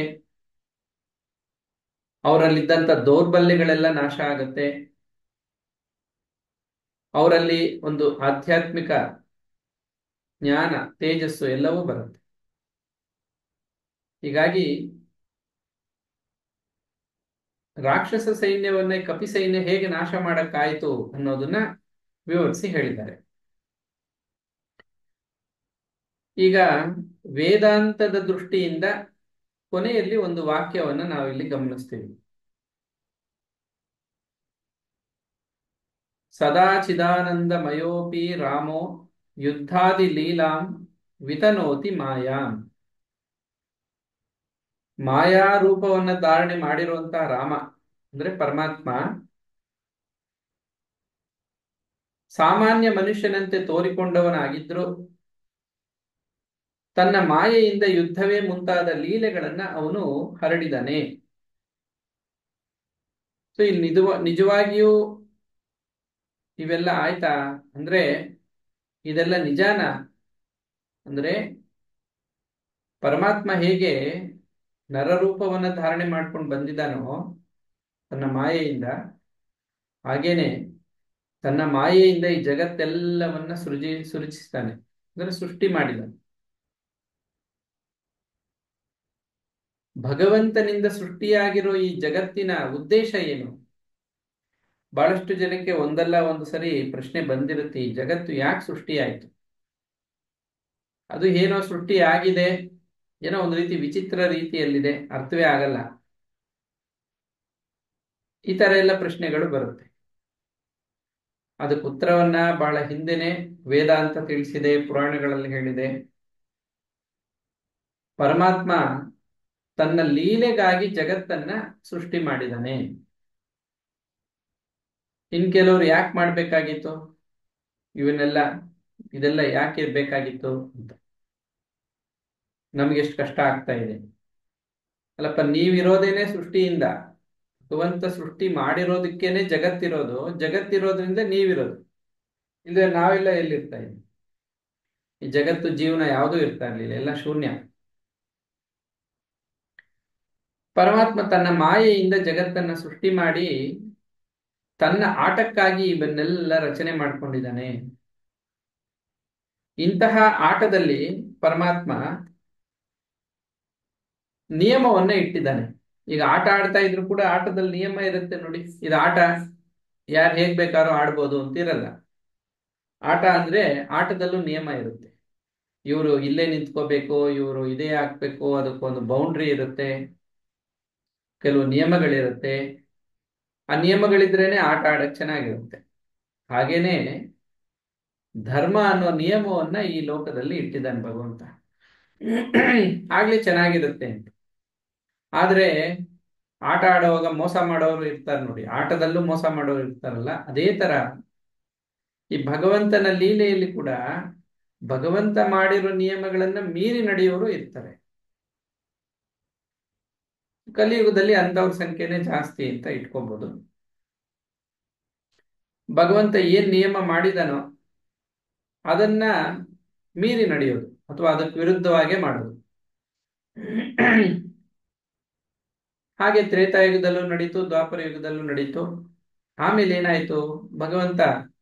ಅವರಲ್ಲಿದ್ದಂಥ ದೌರ್ಬಲ್ಯಗಳೆಲ್ಲ ನಾಶ ಆಗುತ್ತೆ ಅವರಲ್ಲಿ ಒಂದು ಆಧ್ಯಾತ್ಮಿಕ ಜ್ಞಾನ ತೇಜಸ್ಸು ಎಲ್ಲವೂ ಬರುತ್ತೆ ಹೀಗಾಗಿ ರಾಕ್ಷಸ ಸೈನ್ಯವನ್ನೇ ಕಪಿ ಸೈನ್ಯ ಹೇಗೆ ನಾಶ ಮಾಡಕ್ಕಾಯಿತು ಅನ್ನೋದನ್ನ ವಿವರಿಸಿ ಹೇಳಿದ್ದಾರೆ ಈಗ ವೇದಾಂತದ ದೃಷ್ಟಿಯಿಂದ ಕೊನೆಯಲ್ಲಿ ಒಂದು ವಾಕ್ಯವನ್ನ ನಾವಿಲ್ಲಿ ಗಮನಿಸ್ತೀವಿ ಸದಾ ಚಿದಾನಂದಮಯೋಪಿ ರಾಮೋ ಯುದ್ಧಾದಿ ಲೀಲಾಂ ವಿತನೋತಿ ಮಾಯಾಂ ಮಾಯಾ ರೂಪವನ್ನ ಧಾರಣೆ ಮಾಡಿರುವಂತಹ ರಾಮ ಅಂದ್ರೆ ಪರಮಾತ್ಮ ಸಾಮಾನ್ಯ ಮನುಷ್ಯನಂತೆ ತೋರಿಕೊಂಡವನಾಗಿದ್ರು ತನ್ನ ಮಾಯೆಯಿಂದ ಯುದ್ಧವೇ ಮುಂತಾದ ಲೀಲೆಗಳನ್ನ ಅವನು ಹರಡಿದನೆ ಸೊ ಇಲ್ಲಿ ನಿಜವ ನಿಜವಾಗಿಯೂ ಇವೆಲ್ಲ ಆಯ್ತಾ ಅಂದ್ರೆ ಇದೆಲ್ಲ ನಿಜಾನ ಅಂದ್ರೆ ಪರಮಾತ್ಮ ಹೇಗೆ ನರರೂಪವನ್ನ ಧಾರಣೆ ಮಾಡ್ಕೊಂಡು ಬಂದಿದ್ದಾನೋ ತನ್ನ ಮಾಯೆಯಿಂದ ಹಾಗೇನೆ ತನ್ನ ಮಾಯೆಯಿಂದ ಈ ಜಗತ್ತೆಲ್ಲವನ್ನ ಸೃಜಿ ಸೃಜಿಸ್ತಾನೆ ಅಂದ್ರೆ ಸೃಷ್ಟಿ ಮಾಡಿದಾನೆ ಭಗವಂತನಿಂದ ಸೃಷ್ಟಿಯಾಗಿರೋ ಈ ಜಗತ್ತಿನ ಉದ್ದೇಶ ಏನು ಬಹಳಷ್ಟು ಜನಕ್ಕೆ ಒಂದಲ್ಲ ಒಂದು ಸರಿ ಪ್ರಶ್ನೆ ಬಂದಿರುತ್ತೆ ಈ ಜಗತ್ತು ಯಾಕೆ ಸೃಷ್ಟಿಯಾಯಿತು ಅದು ಏನೋ ಸೃಷ್ಟಿ ಆಗಿದೆ ಏನೋ ಒಂದು ರೀತಿ ವಿಚಿತ್ರ ರೀತಿಯಲ್ಲಿದೆ ಅರ್ಥವೇ ಆಗಲ್ಲ ಈ ತರ ಎಲ್ಲ ಪ್ರಶ್ನೆಗಳು ಬರುತ್ತೆ ಅದಕ್ಕೆ ಉತ್ತರವನ್ನ ಬಹಳ ಹಿಂದೆನೆ ವೇದಾಂತ ತಿಳಿಸಿದೆ ಪುರಾಣಗಳಲ್ಲಿ ಹೇಳಿದೆ ಪರಮಾತ್ಮ ತನ್ನ ಲೀಲೆಗಾಗಿ ಜಗತ್ತನ್ನ ಸೃಷ್ಟಿ ಮಾಡಿದಾನೆ ಇನ್ ಕೆಲವರು ಯಾಕೆ ಮಾಡ್ಬೇಕಾಗಿತ್ತು ಇವನ್ನೆಲ್ಲ ಇದೆಲ್ಲ ಯಾಕೆ ಇರ್ಬೇಕಾಗಿತ್ತು ಅಂತ ನಮ್ಗೆ ಎಷ್ಟು ಕಷ್ಟ ಆಗ್ತಾ ಇದೆ ಅಲ್ಲಪ್ಪ ನೀವಿರೋದೇನೆ ಸೃಷ್ಟಿಯಿಂದ ಭಗವಂತ ಸೃಷ್ಟಿ ಮಾಡಿರೋದಕ್ಕೇನೆ ಜಗತ್ತಿರೋದು ಜಗತ್ತಿರೋದ್ರಿಂದ ನೀವಿರೋದು ಇಲ್ಲದೆ ನಾವೆಲ್ಲ ಎಲ್ಲಿರ್ತಾ ಇದ್ವಿ ಈ ಜಗತ್ತು ಜೀವನ ಯಾವುದೂ ಇರ್ತಾ ಇರ್ಲಿಲ್ಲ ಎಲ್ಲ ಶೂನ್ಯ ಪರಮಾತ್ಮ ತನ್ನ ಮಾಯೆಯಿಂದ ಜಗತ್ತನ್ನ ಸೃಷ್ಟಿ ಮಾಡಿ ತನ್ನ ಆಟಕ್ಕಾಗಿ ಇವನ್ನೆಲ್ಲ ರಚನೆ ಮಾಡ್ಕೊಂಡಿದ್ದಾನೆ ಇಂತಹ ಆಟದಲ್ಲಿ ಪರಮಾತ್ಮ ನಿಯಮವನ್ನ ಇಟ್ಟಿದ್ದಾನೆ ಈಗ ಆಟ ಆಡ್ತಾ ಇದ್ರು ಕೂಡ ಆಟದಲ್ಲಿ ನಿಯಮ ಇರುತ್ತೆ ನೋಡಿ ಇದು ಆಟ ಯಾರು ಹೇಗ್ ಬೇಕಾದ್ರೂ ಆಡ್ಬೋದು ಅಂತಿರಲ್ಲ ಆಟ ಅಂದ್ರೆ ಆಟದಲ್ಲೂ ನಿಯಮ ಇರುತ್ತೆ ಇವರು ಇಲ್ಲೇ ನಿಂತ್ಕೋಬೇಕು ಇವರು ಇದೇ ಹಾಕ್ಬೇಕು ಅದಕ್ಕೊಂದು ಬೌಂಡ್ರಿ ಇರುತ್ತೆ ಕೆಲವು ನಿಯಮಗಳಿರುತ್ತೆ ಆ ನಿಯಮಗಳಿದ್ರೇನೆ ಆಟ ಆಡಕ್ ಚೆನ್ನಾಗಿರುತ್ತೆ ಹಾಗೇನೆ ಧರ್ಮ ಅನ್ನೋ ನಿಯಮವನ್ನ ಈ ಲೋಕದಲ್ಲಿ ಇಟ್ಟಿದ್ದಾನೆ ಭಗವಂತ ಆಗ್ಲೇ ಚೆನ್ನಾಗಿರುತ್ತೆ ಅಂತ ಆದ್ರೆ ಆಟ ಆಡುವಾಗ ಮೋಸ ಮಾಡೋರು ಇರ್ತಾರೆ ನೋಡಿ ಆಟದಲ್ಲೂ ಮೋಸ ಮಾಡೋರು ಇರ್ತಾರಲ್ಲ ಅದೇ ತರ ಈ ಭಗವಂತನ ಲೀಲೆಯಲ್ಲಿ ಕೂಡ ಭಗವಂತ ಮಾಡಿರೋ ನಿಯಮಗಳನ್ನ ಮೀರಿ ನಡೆಯೋರು ಇರ್ತಾರೆ ಕಲಿಯುಗದಲ್ಲಿ ಅಂಥವ್ರ ಸಂಖ್ಯೆನೇ ಜಾಸ್ತಿ ಅಂತ ಇಟ್ಕೋಬಹುದು ಭಗವಂತ ಏನ್ ನಿಯಮ ಮಾಡಿದನೋ ಅದನ್ನ ಮೀರಿ ನಡೆಯೋದು ಅಥವಾ ಅದಕ್ಕೆ ವಿರುದ್ಧವಾಗೇ ಮಾಡೋದು ಹಾಗೆ ತ್ರೇತಾಯುಗದಲ್ಲೂ ನಡೀತು ದ್ವಾಪರ ಯುಗದಲ್ಲೂ ನಡೀತು ಆಮೇಲೆ ಏನಾಯ್ತು ಭಗವಂತ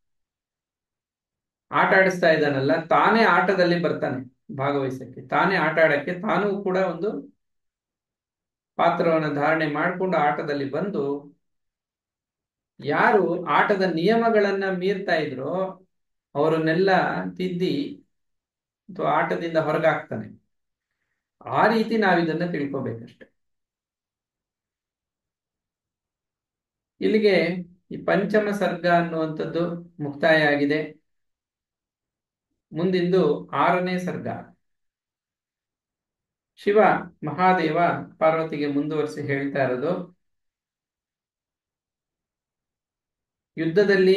ಆಟ ಆಡಿಸ್ತಾ ಇದ್ದಾನಲ್ಲ ತಾನೇ ಆಟದಲ್ಲಿ ಬರ್ತಾನೆ ಭಾಗವಹಿಸಕ್ಕೆ ತಾನೇ ಆಟ ಆಡಕ್ಕೆ ತಾನೂ ಕೂಡ ಒಂದು ಪಾತ್ರವನ್ನು ಧಾರಣೆ ಮಾಡಿಕೊಂಡು ಆಟದಲ್ಲಿ ಬಂದು ಯಾರು ಆಟದ ನಿಯಮಗಳನ್ನ ಮೀರ್ತಾ ಇದ್ರೋ ಅವರನ್ನೆಲ್ಲ ತಿದ್ದಿ ಅಥವಾ ಆಟದಿಂದ ಹೊರಗಾಗ್ತಾನೆ ಆ ರೀತಿ ನಾವಿದನ್ನ ತಿಳ್ಕೊಬೇಕಷ್ಟೆ ಇಲ್ಲಿಗೆ ಈ ಪಂಚಮ ಸರ್ಗ ಅನ್ನುವಂಥದ್ದು ಮುಕ್ತಾಯ ಆಗಿದೆ ಮುಂದಿಂದು ಆರನೇ ಸರ್ಗ ಶಿವ ಮಹಾದೇವ ಪಾರ್ವತಿಗೆ ಮುಂದುವರಿಸಿ ಹೇಳ್ತಾ ಇರೋದು ಯುದ್ಧದಲ್ಲಿ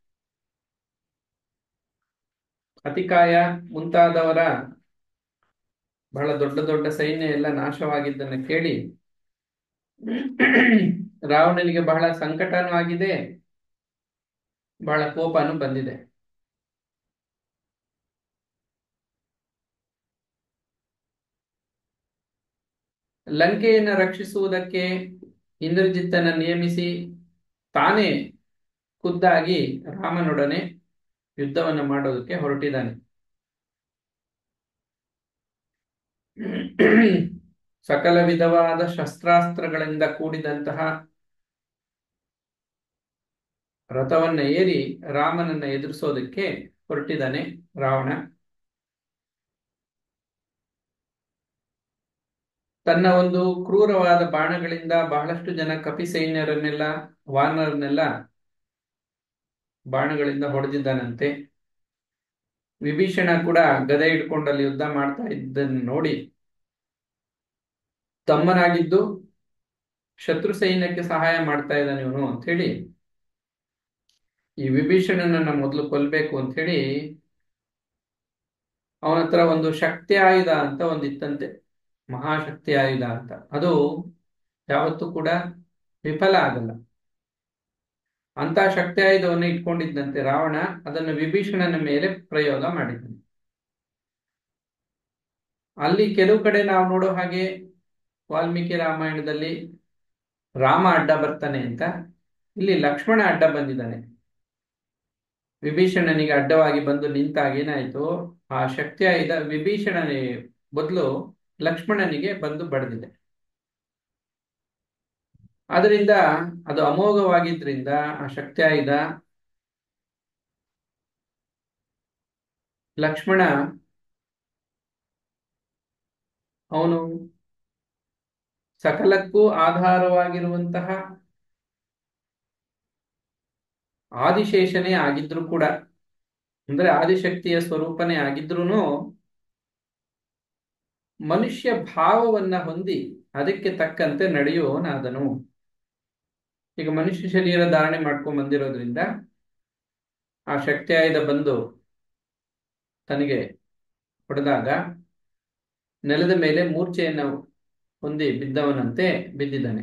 ಅತಿಕಾಯ ಮುಂತಾದವರ ಬಹಳ ದೊಡ್ಡ ದೊಡ್ಡ ಸೈನ್ಯ ಎಲ್ಲ ನಾಶವಾಗಿದ್ದನ್ನು ಕೇಳಿ ರಾವಣನಿಗೆ ಬಹಳ ಸಂಕಟನೂ ಆಗಿದೆ ಬಹಳ ಕೋಪನೂ ಬಂದಿದೆ ಲಂಕೆಯನ್ನು ರಕ್ಷಿಸುವುದಕ್ಕೆ ಇಂದ್ರಜಿತ್ತನ ನೇಮಿಸಿ ತಾನೇ ಖುದ್ದಾಗಿ ರಾಮನೊಡನೆ ಯುದ್ಧವನ್ನು ಮಾಡೋದಕ್ಕೆ ಹೊರಟಿದ್ದಾನೆ ಸಕಲ ವಿಧವಾದ ಶಸ್ತ್ರಾಸ್ತ್ರಗಳಿಂದ ಕೂಡಿದಂತಹ ರಥವನ್ನ ಏರಿ ರಾಮನನ್ನ ಎದುರಿಸೋದಕ್ಕೆ ಹೊರಟಿದ್ದಾನೆ ರಾವಣ ತನ್ನ ಒಂದು ಕ್ರೂರವಾದ ಬಾಣಗಳಿಂದ ಬಹಳಷ್ಟು ಜನ ಕಪಿ ಸೈನ್ಯರನ್ನೆಲ್ಲ ವಾನರನ್ನೆಲ್ಲ ಬಾಣಗಳಿಂದ ಹೊಡೆದಿದ್ದಾನಂತೆ ವಿಭೀಷಣ ಕೂಡ ಗದೆ ಇಟ್ಕೊಂಡಲ್ಲಿ ಯುದ್ಧ ಮಾಡ್ತಾ ಇದ್ದನ್ನು ನೋಡಿ ತಮ್ಮನಾಗಿದ್ದು ಶತ್ರು ಸೈನ್ಯಕ್ಕೆ ಸಹಾಯ ಮಾಡ್ತಾ ಇದ್ದಾನೆ ಇವನು ಅಂತ ಹೇಳಿ ಈ ವಿಭೀಷಣನನ್ನ ಮೊದಲು ಕೊಲ್ಬೇಕು ಅಂತ ಹೇಳಿ ಅವನ ಹತ್ರ ಒಂದು ಶಕ್ತಿ ಆಯುಧ ಅಂತ ಒಂದಿತ್ತಂತೆ ಮಹಾಶಕ್ತಿ ಆಯುಧ ಅಂತ ಅದು ಯಾವತ್ತೂ ಕೂಡ ವಿಫಲ ಆಗಲ್ಲ ಅಂತ ಶಕ್ತಿ ಆಯುಧವನ್ನು ಇಟ್ಕೊಂಡಿದ್ದಂತೆ ರಾವಣ ಅದನ್ನು ವಿಭೀಷಣನ ಮೇಲೆ ಪ್ರಯೋಗ ಮಾಡಿದ್ದಾನೆ ಅಲ್ಲಿ ಕೆಲವು ಕಡೆ ನಾವು ನೋಡೋ ಹಾಗೆ ವಾಲ್ಮೀಕಿ ರಾಮಾಯಣದಲ್ಲಿ ರಾಮ ಅಡ್ಡ ಬರ್ತಾನೆ ಅಂತ ಇಲ್ಲಿ ಲಕ್ಷ್ಮಣ ಅಡ್ಡ ಬಂದಿದ್ದಾನೆ ವಿಭೀಷಣನಿಗೆ ಅಡ್ಡವಾಗಿ ಬಂದು ನಿಂತಾಗ ಏನಾಯ್ತು ಆ ಶಕ್ತಿ ಆಯುಧ ವಿಭೀಷಣನ ಬದಲು ಲಕ್ಷ್ಮಣನಿಗೆ ಬಂದು ಬಡ್ದಿದೆ ಅದರಿಂದ ಅದು ಅಮೋಘವಾಗಿದ್ರಿಂದ ಆ ಶಕ್ತಿ ಆಯುಧ ಲಕ್ಷ್ಮಣ ಅವನು ಸಕಲಕ್ಕೂ ಆಧಾರವಾಗಿರುವಂತಹ ಆದಿಶೇಷನೇ ಆಗಿದ್ರು ಕೂಡ ಅಂದ್ರೆ ಆದಿಶಕ್ತಿಯ ಸ್ವರೂಪನೇ ಆಗಿದ್ರೂ ಮನುಷ್ಯ ಭಾವವನ್ನ ಹೊಂದಿ ಅದಕ್ಕೆ ತಕ್ಕಂತೆ ನಡೆಯುವವನಾದನು ಈಗ ಮನುಷ್ಯ ಶರೀರ ಧಾರಣೆ ಮಾಡ್ಕೊಂಡ್ ಬಂದಿರೋದ್ರಿಂದ ಆ ಶಕ್ತಿ ಆಯುಧ ಬಂದು ತನಗೆ ಹೊಡೆದಾಗ ನೆಲದ ಮೇಲೆ ಮೂರ್ಛೆಯನ್ನು ಹೊಂದಿ ಬಿದ್ದವನಂತೆ ಬಿದ್ದಿದ್ದಾನೆ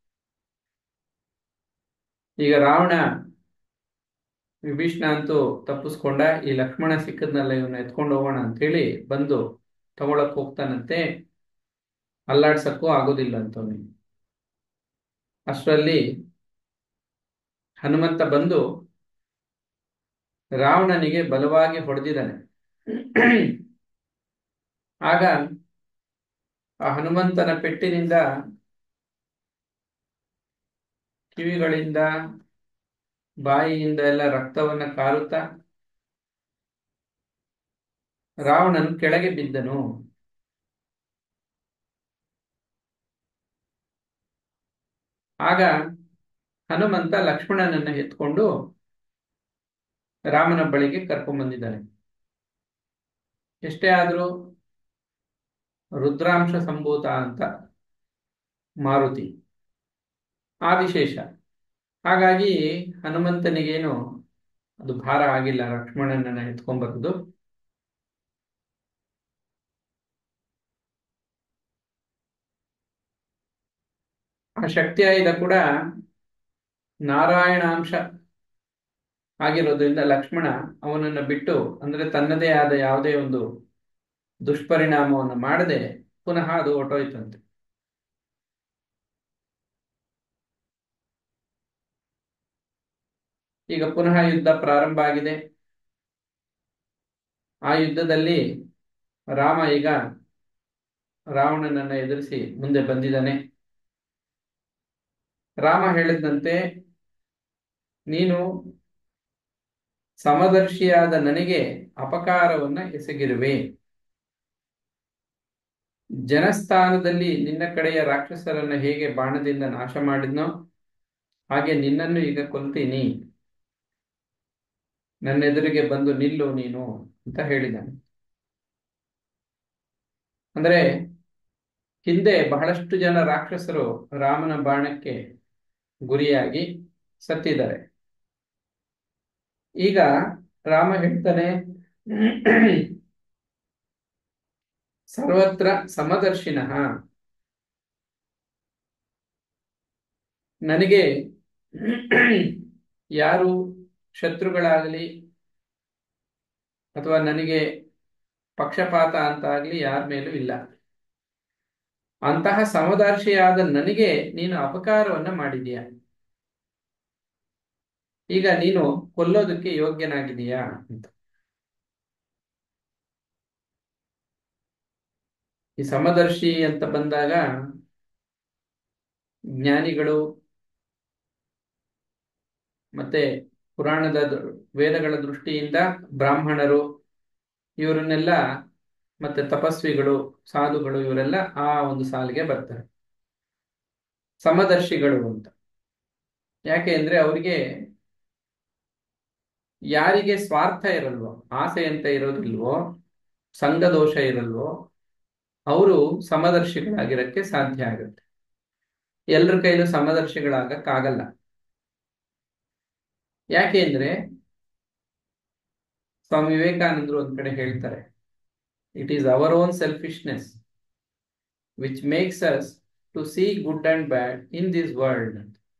ಈಗ ರಾವಣ ವಿಭೀಷಣ ಅಂತೂ ತಪ್ಪಿಸ್ಕೊಂಡ ಈ ಲಕ್ಷ್ಮಣ ಸಿಕ್ಕದ್ನಲ್ಲ ಇವನ್ನ ಎತ್ಕೊಂಡು ಹೋಗೋಣ ಅಂತ ಹೇಳಿ ಬಂದು ತಗೊಳಕ್ ಹೋಗ್ತಾನಂತೆ ಅಲ್ಲಾಡ್ಸಕ್ಕೂ ಆಗೋದಿಲ್ಲ ಅಂತವನಿಗೆ ಅಷ್ಟರಲ್ಲಿ ಹನುಮಂತ ಬಂದು ರಾವಣನಿಗೆ ಬಲವಾಗಿ ಹೊಡೆದಿದ್ದಾನೆ ಆಗ ಆ ಹನುಮಂತನ ಪೆಟ್ಟಿನಿಂದ ಕಿವಿಗಳಿಂದ ಬಾಯಿಯಿಂದ ಎಲ್ಲ ರಕ್ತವನ್ನ ಕಾರುತ್ತಾ ರಾವಣನು ಕೆಳಗೆ ಬಿದ್ದನು ಆಗ ಹನುಮಂತ ಲಕ್ಷ್ಮಣನನ್ನ ಎತ್ಕೊಂಡು ರಾಮನ ಬಳಿಗೆ ಕರ್ಕೊಂಡ್ಬಂದಿದ್ದಾನೆ ಎಷ್ಟೇ ಆದರೂ ರುದ್ರಾಂಶ ಸಂಭೂತ ಅಂತ ಮಾರುತಿ ಆದಿಶೇಷ ಹಾಗಾಗಿ ಹನುಮಂತನಿಗೇನು ಅದು ಭಾರ ಆಗಿಲ್ಲ ಲಕ್ಷ್ಮಣನನ್ನ ಎತ್ಕೊಂಡ್ಬರುದು ಆ ಶಕ್ತಿ ಆಯುಧ ಕೂಡ ನಾರಾಯಣಾಂಶ ಆಗಿರೋದ್ರಿಂದ ಲಕ್ಷ್ಮಣ ಅವನನ್ನು ಬಿಟ್ಟು ಅಂದ್ರೆ ತನ್ನದೇ ಆದ ಯಾವುದೇ ಒಂದು ದುಷ್ಪರಿಣಾಮವನ್ನು ಮಾಡದೆ ಪುನಃ ಅದು ಹೊಟ್ಟೋಯ್ತಂತೆ ಈಗ ಪುನಃ ಯುದ್ಧ ಪ್ರಾರಂಭ ಆಗಿದೆ ಆ ಯುದ್ಧದಲ್ಲಿ ರಾಮ ಈಗ ರಾವಣನನ್ನ ಎದುರಿಸಿ ಮುಂದೆ ಬಂದಿದ್ದಾನೆ ರಾಮ ಹೇಳಿದಂತೆ ನೀನು ಸಮದರ್ಶಿಯಾದ ನನಗೆ ಅಪಕಾರವನ್ನ ಎಸಗಿರುವೆ ಜನಸ್ಥಾನದಲ್ಲಿ ನಿನ್ನ ಕಡೆಯ ರಾಕ್ಷಸರನ್ನ ಹೇಗೆ ಬಾಣದಿಂದ ನಾಶ ಮಾಡಿದ್ನೋ ಹಾಗೆ ನಿನ್ನನ್ನು ಈಗ ಕೊಲ್ತೀನಿ ನನ್ನ ಎದುರಿಗೆ ಬಂದು ನಿಲ್ಲು ನೀನು ಅಂತ ಹೇಳಿದ್ದಾನೆ ಅಂದ್ರೆ ಹಿಂದೆ ಬಹಳಷ್ಟು ಜನ ರಾಕ್ಷಸರು ರಾಮನ ಬಾಣಕ್ಕೆ ಗುರಿಯಾಗಿ ಸತ್ತಿದ್ದಾರೆ ಈಗ ರಾಮ ಹೇಳ್ತಾನೆ ಸರ್ವತ್ರ ಸಮದರ್ಶಿನ ನನಗೆ ಯಾರು ಶತ್ರುಗಳಾಗಲಿ ಅಥವಾ ನನಗೆ ಪಕ್ಷಪಾತ ಅಂತ ಆಗ್ಲಿ ಯಾರ ಮೇಲೂ ಇಲ್ಲ ಅಂತಹ ಸಮದರ್ಶಿಯಾದ ನನಗೆ ನೀನು ಅಪಕಾರವನ್ನ ಮಾಡಿದೀಯ ಈಗ ನೀನು ಕೊಲ್ಲೋದಕ್ಕೆ ಯೋಗ್ಯನಾಗಿದೀಯಾ ಅಂತ ಈ ಸಮದರ್ಶಿ ಅಂತ ಬಂದಾಗ ಜ್ಞಾನಿಗಳು ಮತ್ತೆ ಪುರಾಣದ ವೇದಗಳ ದೃಷ್ಟಿಯಿಂದ ಬ್ರಾಹ್ಮಣರು ಇವರನ್ನೆಲ್ಲ ಮತ್ತೆ ತಪಸ್ವಿಗಳು ಸಾಧುಗಳು ಇವರೆಲ್ಲ ಆ ಒಂದು ಸಾಲಿಗೆ ಬರ್ತಾರೆ ಸಮದರ್ಶಿಗಳು ಅಂತ ಯಾಕೆ ಅಂದ್ರೆ ಅವರಿಗೆ ಯಾರಿಗೆ ಸ್ವಾರ್ಥ ಇರಲ್ವೋ ಆಸೆ ಅಂತ ಇರೋದಿಲ್ವೋ ಸಂಘದೋಷ ಇರಲ್ವೋ ಅವರು ಸಮದರ್ಶಿಗಳಾಗಿರಕ್ಕೆ ಸಾಧ್ಯ ಆಗುತ್ತೆ ಎಲ್ಲರ ಕೈಲೂ ಸಮದರ್ಶಿಗಳಾಗಕ್ಕಾಗಲ್ಲ ಯಾಕೆ ಅಂದ್ರೆ ಸ್ವಾಮಿ ವಿವೇಕಾನಂದರು ಒಂದ್ ಕಡೆ ಹೇಳ್ತಾರೆ it is our own selfishness which makes us to see good and bad in this world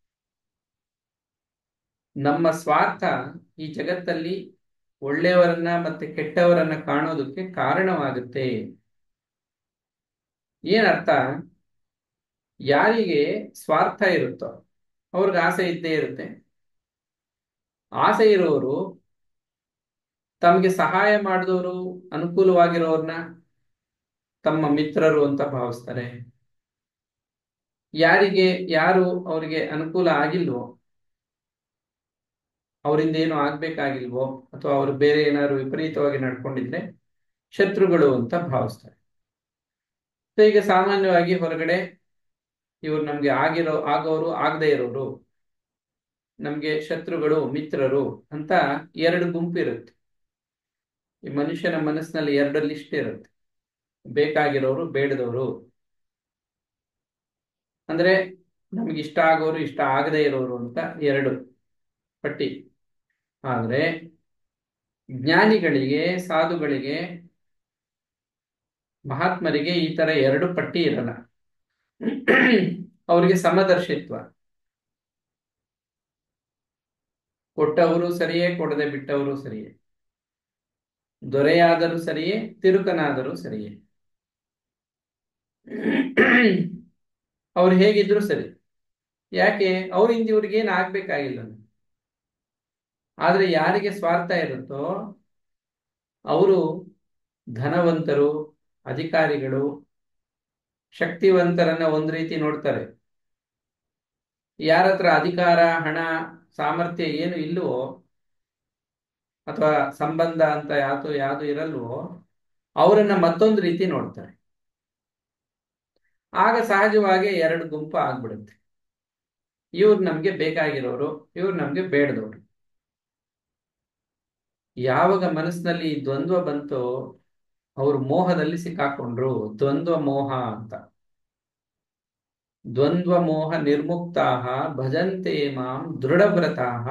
ನಮ್ಮ ಸ್ವಾರ್ಥ ಈ ಜಗತ್ತಲ್ಲಿ ಒಳ್ಳೆಯವರನ್ನ ಮತ್ತೆ ಕೆಟ್ಟವರನ್ನ ಕಾಣೋದಕ್ಕೆ ಕಾರಣವಾಗುತ್ತೆ ಏನರ್ಥ ಯಾರಿಗೆ ಸ್ವಾರ್ಥ ಇರುತ್ತೋ ಅವ್ರಿಗೆ ಆಸೆ ಇದ್ದೇ ಇರುತ್ತೆ ಆಸೆ ಇರೋರು ತಮಗೆ ಸಹಾಯ ಮಾಡಿದವರು ಅನುಕೂಲವಾಗಿರೋರ್ನ ತಮ್ಮ ಮಿತ್ರರು ಅಂತ ಭಾವಿಸ್ತಾರೆ ಯಾರಿಗೆ ಯಾರು ಅವರಿಗೆ ಅನುಕೂಲ ಆಗಿಲ್ವೋ ಅವರಿಂದ ಏನು ಆಗ್ಬೇಕಾಗಿಲ್ವೋ ಅಥವಾ ಅವರು ಬೇರೆ ಏನಾದ್ರು ವಿಪರೀತವಾಗಿ ನಡ್ಕೊಂಡಿದ್ರೆ ಶತ್ರುಗಳು ಅಂತ ಭಾವಿಸ್ತಾರೆ ಈಗ ಸಾಮಾನ್ಯವಾಗಿ ಹೊರಗಡೆ ಇವ್ರು ನಮ್ಗೆ ಆಗಿರೋ ಆಗೋರು ಆಗದೆ ಇರೋರು ನಮ್ಗೆ ಶತ್ರುಗಳು ಮಿತ್ರರು ಅಂತ ಎರಡು ಗುಂಪು ಇರುತ್ತೆ ಈ ಮನುಷ್ಯನ ಮನಸ್ಸಿನಲ್ಲಿ ಎರಡು ಲಿಸ್ಟ್ ಇರುತ್ತೆ ಬೇಕಾಗಿರೋರು ಬೇಡದವರು ಅಂದ್ರೆ ನಮ್ಗೆ ಇಷ್ಟ ಆಗೋರು ಇಷ್ಟ ಆಗದೆ ಇರೋರು ಅಂತ ಎರಡು ಪಟ್ಟಿ ಆದ್ರೆ ಜ್ಞಾನಿಗಳಿಗೆ ಸಾಧುಗಳಿಗೆ ಮಹಾತ್ಮರಿಗೆ ಈ ತರ ಎರಡು ಪಟ್ಟಿ ಇರಲ್ಲ ಅವರಿಗೆ ಸಮದರ್ಶಿತ್ವ ಕೊಟ್ಟವರು ಸರಿಯೇ ಕೊಡದೆ ಬಿಟ್ಟವರು ಸರಿಯೇ ದೊರೆಯಾದರೂ ಸರಿಯೇ ತಿರುಕನಾದರೂ ಸರಿಯೇ ಅವ್ರು ಹೇಗಿದ್ರು ಸರಿ ಯಾಕೆ ಅವರಿಂದ ಇವ್ರಿಗೇನು ಆಗ್ಬೇಕಾಗಿಲ್ಲ ಆದ್ರೆ ಯಾರಿಗೆ ಸ್ವಾರ್ಥ ಇರುತ್ತೋ ಅವರು ಧನವಂತರು ಅಧಿಕಾರಿಗಳು ಶಕ್ತಿವಂತರನ್ನ ಒಂದ್ ರೀತಿ ನೋಡ್ತಾರೆ ಯಾರ ಹತ್ರ ಅಧಿಕಾರ ಹಣ ಸಾಮರ್ಥ್ಯ ಏನು ಇಲ್ವೋ ಅಥವಾ ಸಂಬಂಧ ಅಂತ ಯಾವುದು ಯಾವುದು ಇರಲ್ವೋ ಅವರನ್ನ ಮತ್ತೊಂದು ರೀತಿ ನೋಡ್ತಾರೆ ಆಗ ಸಹಜವಾಗಿ ಎರಡು ಗುಂಪು ಆಗ್ಬಿಡುತ್ತೆ ಇವ್ರು ನಮ್ಗೆ ಬೇಕಾಗಿರೋರು ಇವ್ರು ನಮ್ಗೆ ಬೇಡದವರು ಯಾವಾಗ ಮನಸ್ಸಿನಲ್ಲಿ ಈ ದ್ವಂದ್ವ ಬಂತೋ ಅವರು ಮೋಹದಲ್ಲಿ ಸಿಕ್ಕಾಕೊಂಡ್ರು ದ್ವಂದ್ವ ಮೋಹ ಅಂತ ದ್ವಂದ್ವ ಮೋಹ ನಿರ್ಮುಕ್ತಾಹ ಭಜಂತೆ ಮಾಂ ದೃಢವ್ರತಾಹ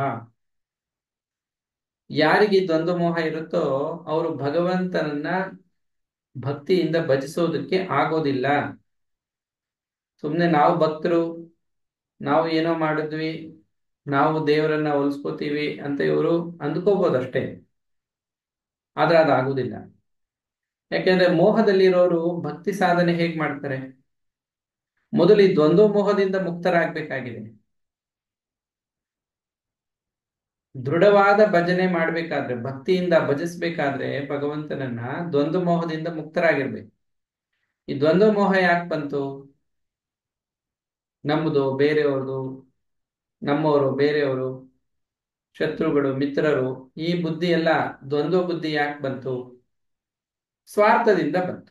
ಯಾರಿಗೆ ಈ ದ್ವಂದ್ವ ಮೋಹ ಇರುತ್ತೋ ಅವರು ಭಗವಂತನನ್ನ ಭಕ್ತಿಯಿಂದ ಭಜಿಸೋದಕ್ಕೆ ಆಗೋದಿಲ್ಲ ಸುಮ್ಮನೆ ನಾವು ಭಕ್ತರು ನಾವು ಏನೋ ಮಾಡಿದ್ವಿ ನಾವು ದೇವರನ್ನ ಹೋಲಿಸ್ಕೋತೀವಿ ಅಂತ ಇವರು ಅಂದ್ಕೋಬೋದಷ್ಟೇ ಆದ್ರೆ ಅದಾಗುವುದಿಲ್ಲ ಯಾಕೆಂದ್ರೆ ಮೋಹದಲ್ಲಿರೋರು ಭಕ್ತಿ ಸಾಧನೆ ಹೇಗ್ ಮಾಡ್ತಾರೆ ಮೊದಲು ಈ ದ್ವಂದ್ವ ಮೋಹದಿಂದ ಮುಕ್ತರಾಗಬೇಕಾಗಿದೆ ದೃಢವಾದ ಭಜನೆ ಮಾಡ್ಬೇಕಾದ್ರೆ ಭಕ್ತಿಯಿಂದ ಭಜಿಸ್ಬೇಕಾದ್ರೆ ಭಗವಂತನನ್ನ ದ್ವಂದ್ವ ಮೋಹದಿಂದ ಮುಕ್ತರಾಗಿರ್ಬೇಕು ಈ ದ್ವಂದ್ವ ಮೋಹ ಯಾಕೆ ಬಂತು ನಮ್ಮದು ಬೇರೆಯವ್ರದು ನಮ್ಮವರು ಬೇರೆಯವರು ಶತ್ರುಗಳು ಮಿತ್ರರು ಈ ಬುದ್ಧಿ ಎಲ್ಲ ದ್ವಂದ್ವ ಬುದ್ಧಿ ಯಾಕೆ ಬಂತು ಸ್ವಾರ್ಥದಿಂದ ಬಂತು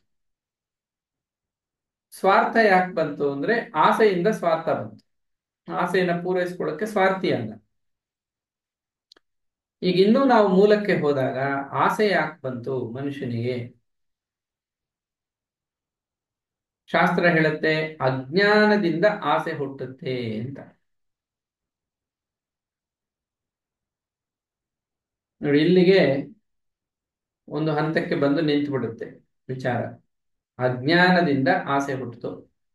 ಸ್ವಾರ್ಥ ಯಾಕೆ ಬಂತು ಅಂದ್ರೆ ಆಸೆಯಿಂದ ಸ್ವಾರ್ಥ ಬಂತು ಆಸೆಯನ್ನ ಪೂರೈಸ್ಕೊಳ್ಳೋಕೆ ಸ್ವಾರ್ಥಿ ಅಲ್ಲ ಈಗ ಇನ್ನೂ ನಾವು ಮೂಲಕ್ಕೆ ಹೋದಾಗ ಆಸೆ ಯಾಕೆ ಬಂತು ಮನುಷ್ಯನಿಗೆ ಶಾಸ್ತ್ರ ಹೇಳುತ್ತೆ ಅಜ್ಞಾನದಿಂದ ಆಸೆ ಹುಟ್ಟುತ್ತೆ ಅಂತ ನೋಡಿ ಇಲ್ಲಿಗೆ ಒಂದು ಹಂತಕ್ಕೆ ಬಂದು ನಿಂತು ಬಿಡುತ್ತೆ ವಿಚಾರ ಅಜ್ಞಾನದಿಂದ ಆಸೆ ಹುಟ್ಟಿತು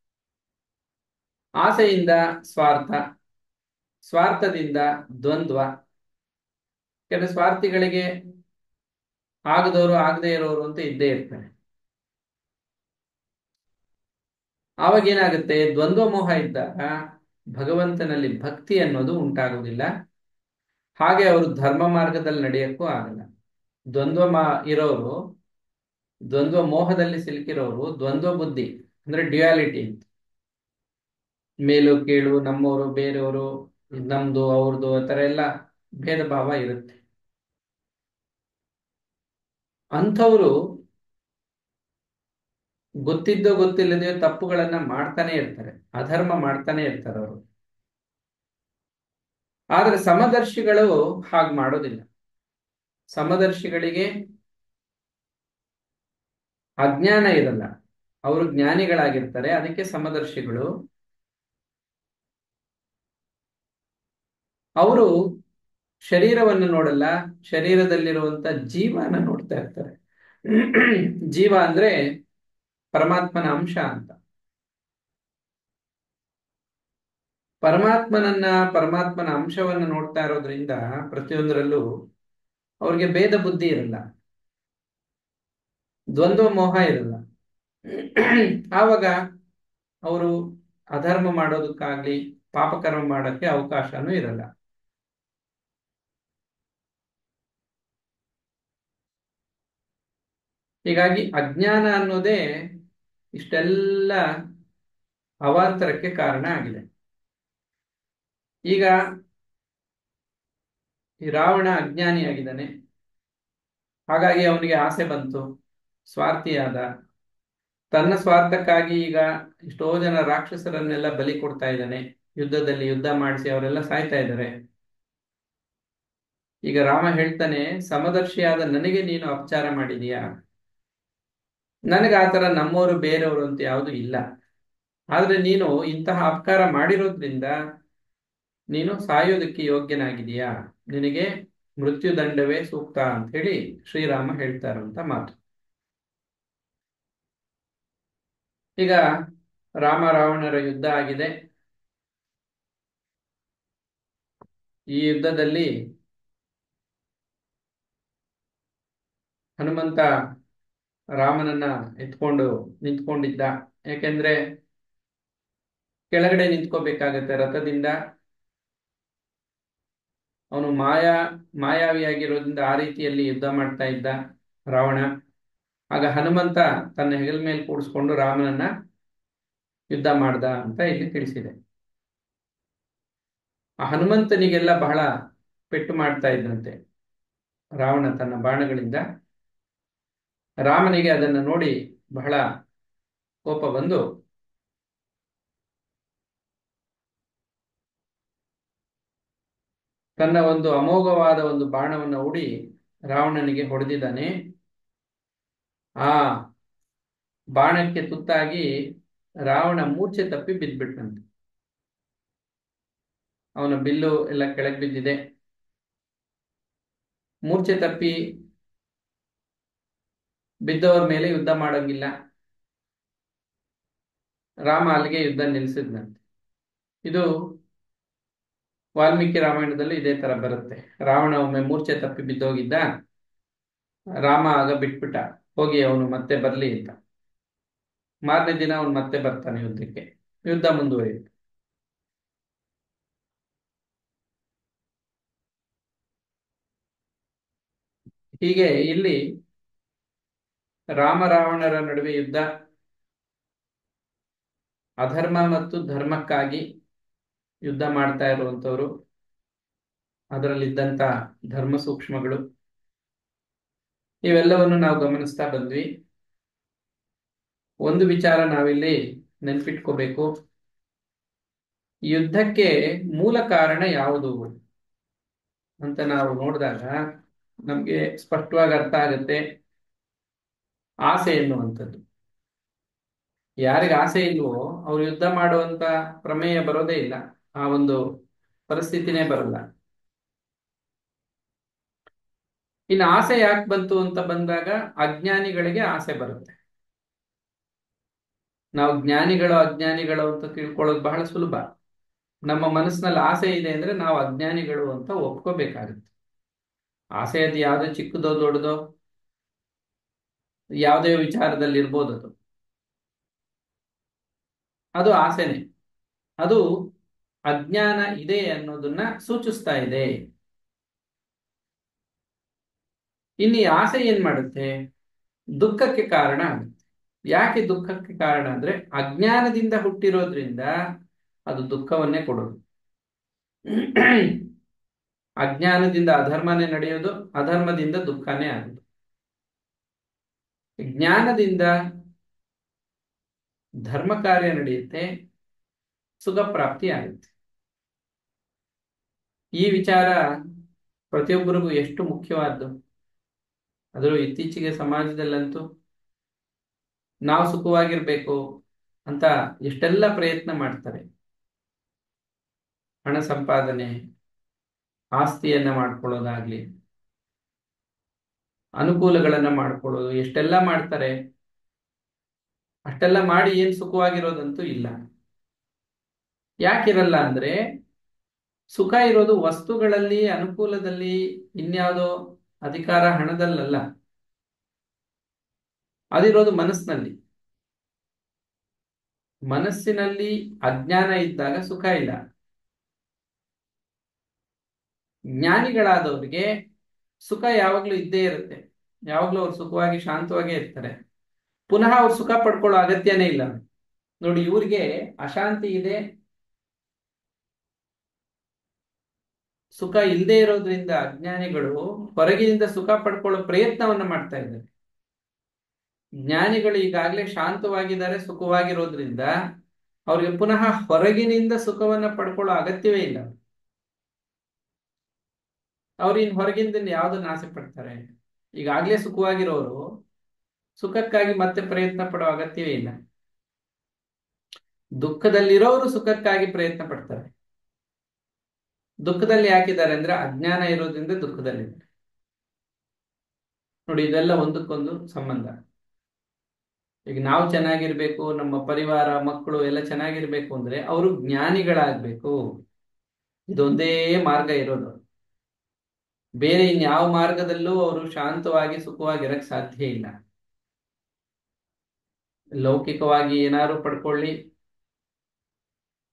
ಆಸೆಯಿಂದ ಸ್ವಾರ್ಥ ಸ್ವಾರ್ಥದಿಂದ ದ್ವಂದ್ವ ಕೆಲವು ಸ್ವಾರ್ಥಿಗಳಿಗೆ ಆಗದವರು ಆಗದೇ ಇರೋರು ಅಂತ ಇದ್ದೇ ಇರ್ತಾರೆ ಆವಾಗ ಏನಾಗುತ್ತೆ ದ್ವಂದ್ವ ಮೋಹ ಇದ್ದಾಗ ಭಗವಂತನಲ್ಲಿ ಭಕ್ತಿ ಅನ್ನೋದು ಉಂಟಾಗುವುದಿಲ್ಲ ಹಾಗೆ ಅವರು ಧರ್ಮ ಮಾರ್ಗದಲ್ಲಿ ನಡೆಯಕ್ಕೂ ಆಗಲ್ಲ ದ್ವಂದ್ವ ಮಾ ಇರೋರು ದ್ವಂದ್ವ ಮೋಹದಲ್ಲಿ ಸಿಲುಕಿರೋರು ದ್ವಂದ್ವ ಬುದ್ಧಿ ಅಂದ್ರೆ ಡ್ಯುಯಾಲಿಟಿ ಅಂತ ಮೇಲು ಕೀಳು ನಮ್ಮವರು ಬೇರೆಯವರು ನಮ್ದು ಅವ್ರದ್ದು ಆ ಥರ ಎಲ್ಲ ಭೇದ ಭಾವ ಇರುತ್ತೆ ಅಂಥವರು ಗೊತ್ತಿದ್ದೋ ಗೊತ್ತಿಲ್ಲದೆಯೋ ತಪ್ಪುಗಳನ್ನ ಮಾಡ್ತಾನೆ ಇರ್ತಾರೆ ಅಧರ್ಮ ಮಾಡ್ತಾನೆ ಇರ್ತಾರೆ ಅವರು ಆದ್ರೆ ಸಮದರ್ಶಿಗಳು ಹಾಗೆ ಮಾಡೋದಿಲ್ಲ ಸಮದರ್ಶಿಗಳಿಗೆ ಅಜ್ಞಾನ ಇರಲ್ಲ ಅವರು ಜ್ಞಾನಿಗಳಾಗಿರ್ತಾರೆ ಅದಕ್ಕೆ ಸಮದರ್ಶಿಗಳು ಅವರು ಶರೀರವನ್ನು ನೋಡಲ್ಲ ಶರೀರದಲ್ಲಿರುವಂತ ಜೀವನ ನೋಡ್ತಾ ಇರ್ತಾರೆ ಜೀವ ಅಂದ್ರೆ ಪರಮಾತ್ಮನ ಅಂಶ ಅಂತ ಪರಮಾತ್ಮನನ್ನ ಪರಮಾತ್ಮನ ಅಂಶವನ್ನ ನೋಡ್ತಾ ಇರೋದ್ರಿಂದ ಪ್ರತಿಯೊಂದರಲ್ಲೂ ಅವ್ರಿಗೆ ಭೇದ ಬುದ್ಧಿ ಇರಲ್ಲ ದ್ವಂದ್ವ ಮೋಹ ಇರಲ್ಲ ಆವಾಗ ಅವರು ಅಧರ್ಮ ಮಾಡೋದಕ್ಕಾಗ್ಲಿ ಪಾಪಕರ್ಮ ಮಾಡೋಕ್ಕೆ ಅವಕಾಶನೂ ಇರಲ್ಲ ಹೀಗಾಗಿ ಅಜ್ಞಾನ ಅನ್ನೋದೇ ಇಷ್ಟೆಲ್ಲ ಅವಾಂತರಕ್ಕೆ ಕಾರಣ ಆಗಿದೆ ಈಗ ಈ ರಾವಣ ಅಜ್ಞಾನಿಯಾಗಿದ್ದಾನೆ ಹಾಗಾಗಿ ಅವನಿಗೆ ಆಸೆ ಬಂತು ಸ್ವಾರ್ಥಿಯಾದ ತನ್ನ ಸ್ವಾರ್ಥಕ್ಕಾಗಿ ಈಗ ಎಷ್ಟೋ ಜನ ರಾಕ್ಷಸರನ್ನೆಲ್ಲ ಬಲಿ ಕೊಡ್ತಾ ಇದ್ದಾನೆ ಯುದ್ಧದಲ್ಲಿ ಯುದ್ಧ ಮಾಡಿಸಿ ಅವರೆಲ್ಲ ಸಾಯ್ತಾ ಇದ್ದಾರೆ ಈಗ ರಾಮ ಹೇಳ್ತಾನೆ ಸಮದರ್ಶಿಯಾದ ನನಗೆ ನೀನು ಅಪಚಾರ ಮಾಡಿದೀಯಾ ನನಗೆ ಆತರ ನಮ್ಮವರು ಬೇರೆಯವರು ಅಂತ ಯಾವುದು ಇಲ್ಲ ಆದ್ರೆ ನೀನು ಇಂತಹ ಅಪಕಾರ ಮಾಡಿರೋದ್ರಿಂದ ನೀನು ಸಾಯೋದಕ್ಕೆ ಯೋಗ್ಯನಾಗಿದೀಯಾ ನಿನಗೆ ಮೃತ್ಯುದಂಡವೇ ಸೂಕ್ತ ಅಂತ ಹೇಳಿ ಶ್ರೀರಾಮ ಹೇಳ್ತಾರಂತ ಮಾತು ಈಗ ರಾಮ ರಾವಣರ ಯುದ್ಧ ಆಗಿದೆ ಈ ಯುದ್ಧದಲ್ಲಿ ಹನುಮಂತ ರಾಮನನ್ನ ಎತ್ಕೊಂಡು ನಿಂತ್ಕೊಂಡಿದ್ದ ಯಾಕೆಂದ್ರೆ ಕೆಳಗಡೆ ನಿಂತ್ಕೋಬೇಕಾಗತ್ತೆ ರಥದಿಂದ ಅವನು ಮಾಯಾ ಮಾಯಾವಿಯಾಗಿರೋದ್ರಿಂದ ಆ ರೀತಿಯಲ್ಲಿ ಯುದ್ಧ ಮಾಡ್ತಾ ಇದ್ದ ರಾವಣ ಆಗ ಹನುಮಂತ ತನ್ನ ಹೆಗಲ ಮೇಲೆ ಕೂಡಿಸ್ಕೊಂಡು ರಾಮನನ್ನ ಯುದ್ಧ ಮಾಡ್ದ ಅಂತ ಇಲ್ಲಿ ತಿಳಿಸಿದೆ ಆ ಹನುಮಂತನಿಗೆಲ್ಲ ಬಹಳ ಪೆಟ್ಟು ಮಾಡ್ತಾ ಇದ್ದಂತೆ ರಾವಣ ತನ್ನ ಬಾಣಗಳಿಂದ ರಾಮನಿಗೆ ಅದನ್ನು ನೋಡಿ ಬಹಳ ಕೋಪ ಬಂದು ತನ್ನ ಒಂದು ಅಮೋಘವಾದ ಒಂದು ಬಾಣವನ್ನು ಹೂಡಿ ರಾವಣನಿಗೆ ಹೊಡೆದಿದ್ದಾನೆ ಆ ಬಾಣಕ್ಕೆ ತುತ್ತಾಗಿ ರಾವಣ ಮೂರ್ಛೆ ತಪ್ಪಿ ಬಿದ್ದ್ಬಿಟ್ನಂತೆ ಅವನ ಬಿಲ್ಲು ಎಲ್ಲ ಕೆಳಗೆ ಬಿದ್ದಿದೆ ಮೂರ್ಛೆ ತಪ್ಪಿ ಬಿದ್ದವರ ಮೇಲೆ ಯುದ್ಧ ಮಾಡೋಂಗಿಲ್ಲ ರಾಮ ಅಲ್ಲಿಗೆ ಯುದ್ಧ ನಿಲ್ಲಿಸಿದ್ನಂತೆ ಇದು ವಾಲ್ಮೀಕಿ ರಾಮಾಯಣದಲ್ಲಿ ಇದೇ ತರ ಬರುತ್ತೆ ರಾವಣ ಒಮ್ಮೆ ಮೂರ್ಛೆ ತಪ್ಪಿ ಬಿದ್ದೋಗಿದ್ದ ರಾಮ ಆಗ ಬಿಟ್ಬಿಟ್ಟ ಹೋಗಿ ಅವನು ಮತ್ತೆ ಬರ್ಲಿ ಅಂತ ಮಾರನೇ ದಿನ ಅವನು ಮತ್ತೆ ಬರ್ತಾನೆ ಯುದ್ಧಕ್ಕೆ ಯುದ್ಧ ಮುಂದುವರಿಯುತ್ತೆ ಹೀಗೆ ಇಲ್ಲಿ ರಾಮ ರಾವಣರ ನಡುವೆ ಯುದ್ಧ ಅಧರ್ಮ ಮತ್ತು ಧರ್ಮಕ್ಕಾಗಿ ಯುದ್ಧ ಮಾಡ್ತಾ ಇರುವಂತವ್ರು ಅದರಲ್ಲಿದ್ದಂತ ಧರ್ಮ ಸೂಕ್ಷ್ಮಗಳು ಇವೆಲ್ಲವನ್ನು ನಾವು ಗಮನಿಸ್ತಾ ಬಂದ್ವಿ ಒಂದು ವಿಚಾರ ನಾವಿಲ್ಲಿ ನೆನ್ಪಿಟ್ಕೋಬೇಕು ಯುದ್ಧಕ್ಕೆ ಮೂಲ ಕಾರಣ ಯಾವುದು ಅಂತ ನಾವು ನೋಡಿದಾಗ ನಮ್ಗೆ ಸ್ಪಷ್ಟವಾಗಿ ಅರ್ಥ ಆಗುತ್ತೆ ಆಸೆ ಎನ್ನುವಂಥದ್ದು ಯಾರಿಗೆ ಆಸೆ ಇಲ್ವೋ ಅವ್ರು ಯುದ್ಧ ಮಾಡುವಂತ ಪ್ರಮೇಯ ಬರೋದೇ ಇಲ್ಲ ಆ ಒಂದು ಪರಿಸ್ಥಿತಿನೇ ಬರಲ್ಲ ಇನ್ನು ಆಸೆ ಯಾಕೆ ಬಂತು ಅಂತ ಬಂದಾಗ ಅಜ್ಞಾನಿಗಳಿಗೆ ಆಸೆ ಬರುತ್ತೆ ನಾವು ಜ್ಞಾನಿಗಳು ಅಜ್ಞಾನಿಗಳು ಅಂತ ತಿಳ್ಕೊಳ್ಳೋದು ಬಹಳ ಸುಲಭ ನಮ್ಮ ಮನಸ್ಸಿನಲ್ಲಿ ಆಸೆ ಇದೆ ಅಂದ್ರೆ ನಾವು ಅಜ್ಞಾನಿಗಳು ಅಂತ ಒಪ್ಕೋಬೇಕಾಗುತ್ತೆ ಆಸೆ ಅದು ಯಾವುದೋ ಚಿಕ್ಕದೋ ದೊಡ್ಡದೋ ಯಾವುದೇ ವಿಚಾರದಲ್ಲಿ ಇರ್ಬೋದು ಅದು ಅದು ಆಸೆನೆ ಅದು ಅಜ್ಞಾನ ಇದೆ ಅನ್ನೋದನ್ನ ಸೂಚಿಸ್ತಾ ಇದೆ ಇನ್ನು ಈ ಆಸೆ ಏನ್ ಮಾಡುತ್ತೆ ದುಃಖಕ್ಕೆ ಕಾರಣ ಆಗುತ್ತೆ ಯಾಕೆ ದುಃಖಕ್ಕೆ ಕಾರಣ ಅಂದ್ರೆ ಅಜ್ಞಾನದಿಂದ ಹುಟ್ಟಿರೋದ್ರಿಂದ ಅದು ದುಃಖವನ್ನೇ ಕೊಡೋದು ಅಜ್ಞಾನದಿಂದ ಅಧರ್ಮನೇ ನಡೆಯೋದು ಅಧರ್ಮದಿಂದ ದುಃಖನೇ ಆಗೋದು ಜ್ಞಾನದಿಂದ ಧರ್ಮ ಕಾರ್ಯ ನಡೆಯುತ್ತೆ ಸುಖ ಪ್ರಾಪ್ತಿ ಆಗುತ್ತೆ ಈ ವಿಚಾರ ಪ್ರತಿಯೊಬ್ಬರಿಗೂ ಎಷ್ಟು ಮುಖ್ಯವಾದ್ದು ಅದರಲ್ಲೂ ಇತ್ತೀಚೆಗೆ ಸಮಾಜದಲ್ಲಂತೂ ನಾವು ಸುಖವಾಗಿರ್ಬೇಕು ಅಂತ ಎಷ್ಟೆಲ್ಲ ಪ್ರಯತ್ನ ಮಾಡ್ತಾರೆ ಹಣ ಸಂಪಾದನೆ ಆಸ್ತಿಯನ್ನ ಮಾಡ್ಕೊಳ್ಳೋದಾಗ್ಲಿ ಅನುಕೂಲಗಳನ್ನ ಮಾಡ್ಕೊಳ್ಳೋದು ಎಷ್ಟೆಲ್ಲ ಮಾಡ್ತಾರೆ ಅಷ್ಟೆಲ್ಲ ಮಾಡಿ ಏನ್ ಸುಖವಾಗಿರೋದಂತೂ ಇಲ್ಲ ಯಾಕಿರಲ್ಲ ಅಂದ್ರೆ ಸುಖ ಇರೋದು ವಸ್ತುಗಳಲ್ಲಿ ಅನುಕೂಲದಲ್ಲಿ ಇನ್ಯಾವುದೋ ಅಧಿಕಾರ ಹಣದಲ್ಲಲ್ಲ ಅದಿರೋದು ಮನಸ್ಸಿನಲ್ಲಿ ಮನಸ್ಸಿನಲ್ಲಿ ಅಜ್ಞಾನ ಇದ್ದಾಗ ಸುಖ ಇಲ್ಲ ಜ್ಞಾನಿಗಳಾದವ್ರಿಗೆ ಸುಖ ಯಾವಾಗ್ಲೂ ಇದ್ದೇ ಇರುತ್ತೆ ಯಾವಾಗ್ಲೂ ಅವ್ರು ಸುಖವಾಗಿ ಶಾಂತವಾಗೇ ಇರ್ತಾರೆ ಪುನಃ ಅವ್ರು ಸುಖ ಪಡ್ಕೊಳ್ಳೋ ಅಗತ್ಯನೇ ಇಲ್ಲ ನೋಡಿ ಇವ್ರಿಗೆ ಅಶಾಂತಿ ಇದೆ ಸುಖ ಇಲ್ಲದೆ ಇರೋದ್ರಿಂದ ಅಜ್ಞಾನಿಗಳು ಹೊರಗಿನಿಂದ ಸುಖ ಪಡ್ಕೊಳ್ಳೋ ಪ್ರಯತ್ನವನ್ನ ಮಾಡ್ತಾ ಇದ್ದಾರೆ ಜ್ಞಾನಿಗಳು ಈಗಾಗಲೇ ಶಾಂತವಾಗಿದ್ದಾರೆ ಸುಖವಾಗಿರೋದ್ರಿಂದ ಅವ್ರಿಗೆ ಪುನಃ ಹೊರಗಿನಿಂದ ಸುಖವನ್ನ ಪಡ್ಕೊಳ್ಳೋ ಅಗತ್ಯವೇ ಇಲ್ಲ ಅವ್ರು ಇನ್ ಹೊರಗಿಂದ ಯಾವ್ದನ್ನ ಆಸೆ ಪಡ್ತಾರೆ ಈಗಾಗಲೇ ಸುಖವಾಗಿರೋರು ಸುಖಕ್ಕಾಗಿ ಮತ್ತೆ ಪ್ರಯತ್ನ ಪಡೋ ಅಗತ್ಯವೇ ಇಲ್ಲ ದುಃಖದಲ್ಲಿರೋರು ಸುಖಕ್ಕಾಗಿ ಪ್ರಯತ್ನ ಪಡ್ತಾರೆ ದುಃಖದಲ್ಲಿ ಯಾಕಿದ್ದಾರೆ ಅಂದ್ರೆ ಅಜ್ಞಾನ ಇರೋದ್ರಿಂದ ದುಃಖದಲ್ಲಿದ್ದಾರೆ ನೋಡಿ ಇದೆಲ್ಲ ಒಂದಕ್ಕೊಂದು ಸಂಬಂಧ ಈಗ ನಾವು ಚೆನ್ನಾಗಿರ್ಬೇಕು ನಮ್ಮ ಪರಿವಾರ ಮಕ್ಕಳು ಎಲ್ಲ ಚೆನ್ನಾಗಿರ್ಬೇಕು ಅಂದ್ರೆ ಅವರು ಜ್ಞಾನಿಗಳಾಗ್ಬೇಕು ಇದೊಂದೇ ಮಾರ್ಗ ಇರೋದು ಬೇರೆ ಇನ್ಯಾವ ಮಾರ್ಗದಲ್ಲೂ ಅವರು ಶಾಂತವಾಗಿ ಸುಖವಾಗಿರಕ್ ಸಾಧ್ಯ ಇಲ್ಲ ಲೌಕಿಕವಾಗಿ ಏನಾದ್ರು ಪಡ್ಕೊಳ್ಳಿ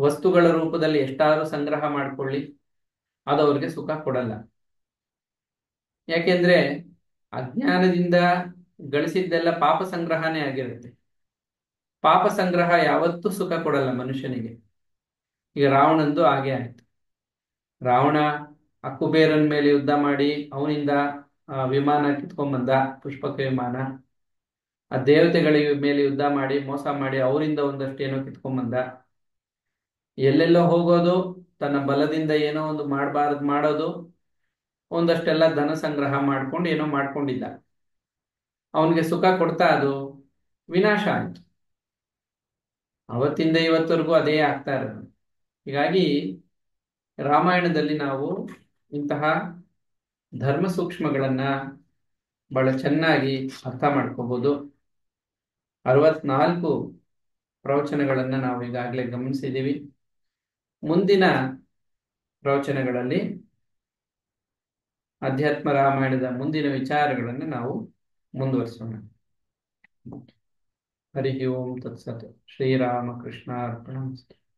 ವಸ್ತುಗಳ ರೂಪದಲ್ಲಿ ಎಷ್ಟಾದ್ರೂ ಸಂಗ್ರಹ ಮಾಡ್ಕೊಳ್ಳಿ ಅದು ಅವ್ರಿಗೆ ಸುಖ ಕೊಡಲ್ಲ ಯಾಕೆಂದ್ರೆ ಅಜ್ಞಾನದಿಂದ ಗಳಿಸಿದ್ದೆಲ್ಲ ಪಾಪ ಸಂಗ್ರಹನೇ ಆಗಿರುತ್ತೆ ಪಾಪ ಸಂಗ್ರಹ ಯಾವತ್ತೂ ಸುಖ ಕೊಡಲ್ಲ ಮನುಷ್ಯನಿಗೆ ಈಗ ರಾವಣಂದು ಹಾಗೆ ಆಯ್ತು ರಾವಣ ಆ ಕುಬೇರನ ಮೇಲೆ ಯುದ್ಧ ಮಾಡಿ ಅವನಿಂದ ವಿಮಾನ ಕಿತ್ಕೊಂಡ್ಬಂದ ಪುಷ್ಪಕ ವಿಮಾನ ಆ ದೇವತೆಗಳ ಮೇಲೆ ಯುದ್ಧ ಮಾಡಿ ಮೋಸ ಮಾಡಿ ಅವರಿಂದ ಒಂದಷ್ಟು ಏನೋ ಕಿತ್ಕೊಂಡ್ಬಂದ ಎಲ್ಲೆಲ್ಲೋ ಹೋಗೋದು ತನ್ನ ಬಲದಿಂದ ಏನೋ ಒಂದು ಮಾಡಬಾರ್ದು ಮಾಡೋದು ಒಂದಷ್ಟೆಲ್ಲ ಧನ ಸಂಗ್ರಹ ಮಾಡ್ಕೊಂಡು ಏನೋ ಮಾಡ್ಕೊಂಡಿದ್ದ ಅವನಿಗೆ ಸುಖ ಕೊಡ್ತಾ ಅದು ವಿನಾಶ ಆಯ್ತು ಅವತ್ತಿಂದ ಇವತ್ತವರೆಗೂ ಅದೇ ಆಗ್ತಾ ಇರೋದು ಹೀಗಾಗಿ ರಾಮಾಯಣದಲ್ಲಿ ನಾವು ಇಂತಹ ಧರ್ಮ ಸೂಕ್ಷ್ಮಗಳನ್ನ ಬಹಳ ಚೆನ್ನಾಗಿ ಅರ್ಥ ಮಾಡ್ಕೋಬಹುದು ಅರವತ್ನಾಲ್ಕು ಪ್ರವಚನಗಳನ್ನ ನಾವು ಈಗಾಗಲೇ ಗಮನಿಸಿದ್ದೀವಿ ಮುಂದಿನ ಪ್ರವಚನಗಳಲ್ಲಿ ಅಧ್ಯಾತ್ಮ ರಾಮಾಯಣದ ಮುಂದಿನ ವಿಚಾರಗಳನ್ನು ನಾವು ಮುಂದುವರಿಸೋಣ ಹರಿ ಓಂ ತತ್ಸತ್ ಶ್ರೀರಾಮಕೃಷ್ಣ ಅರ್ಪಣ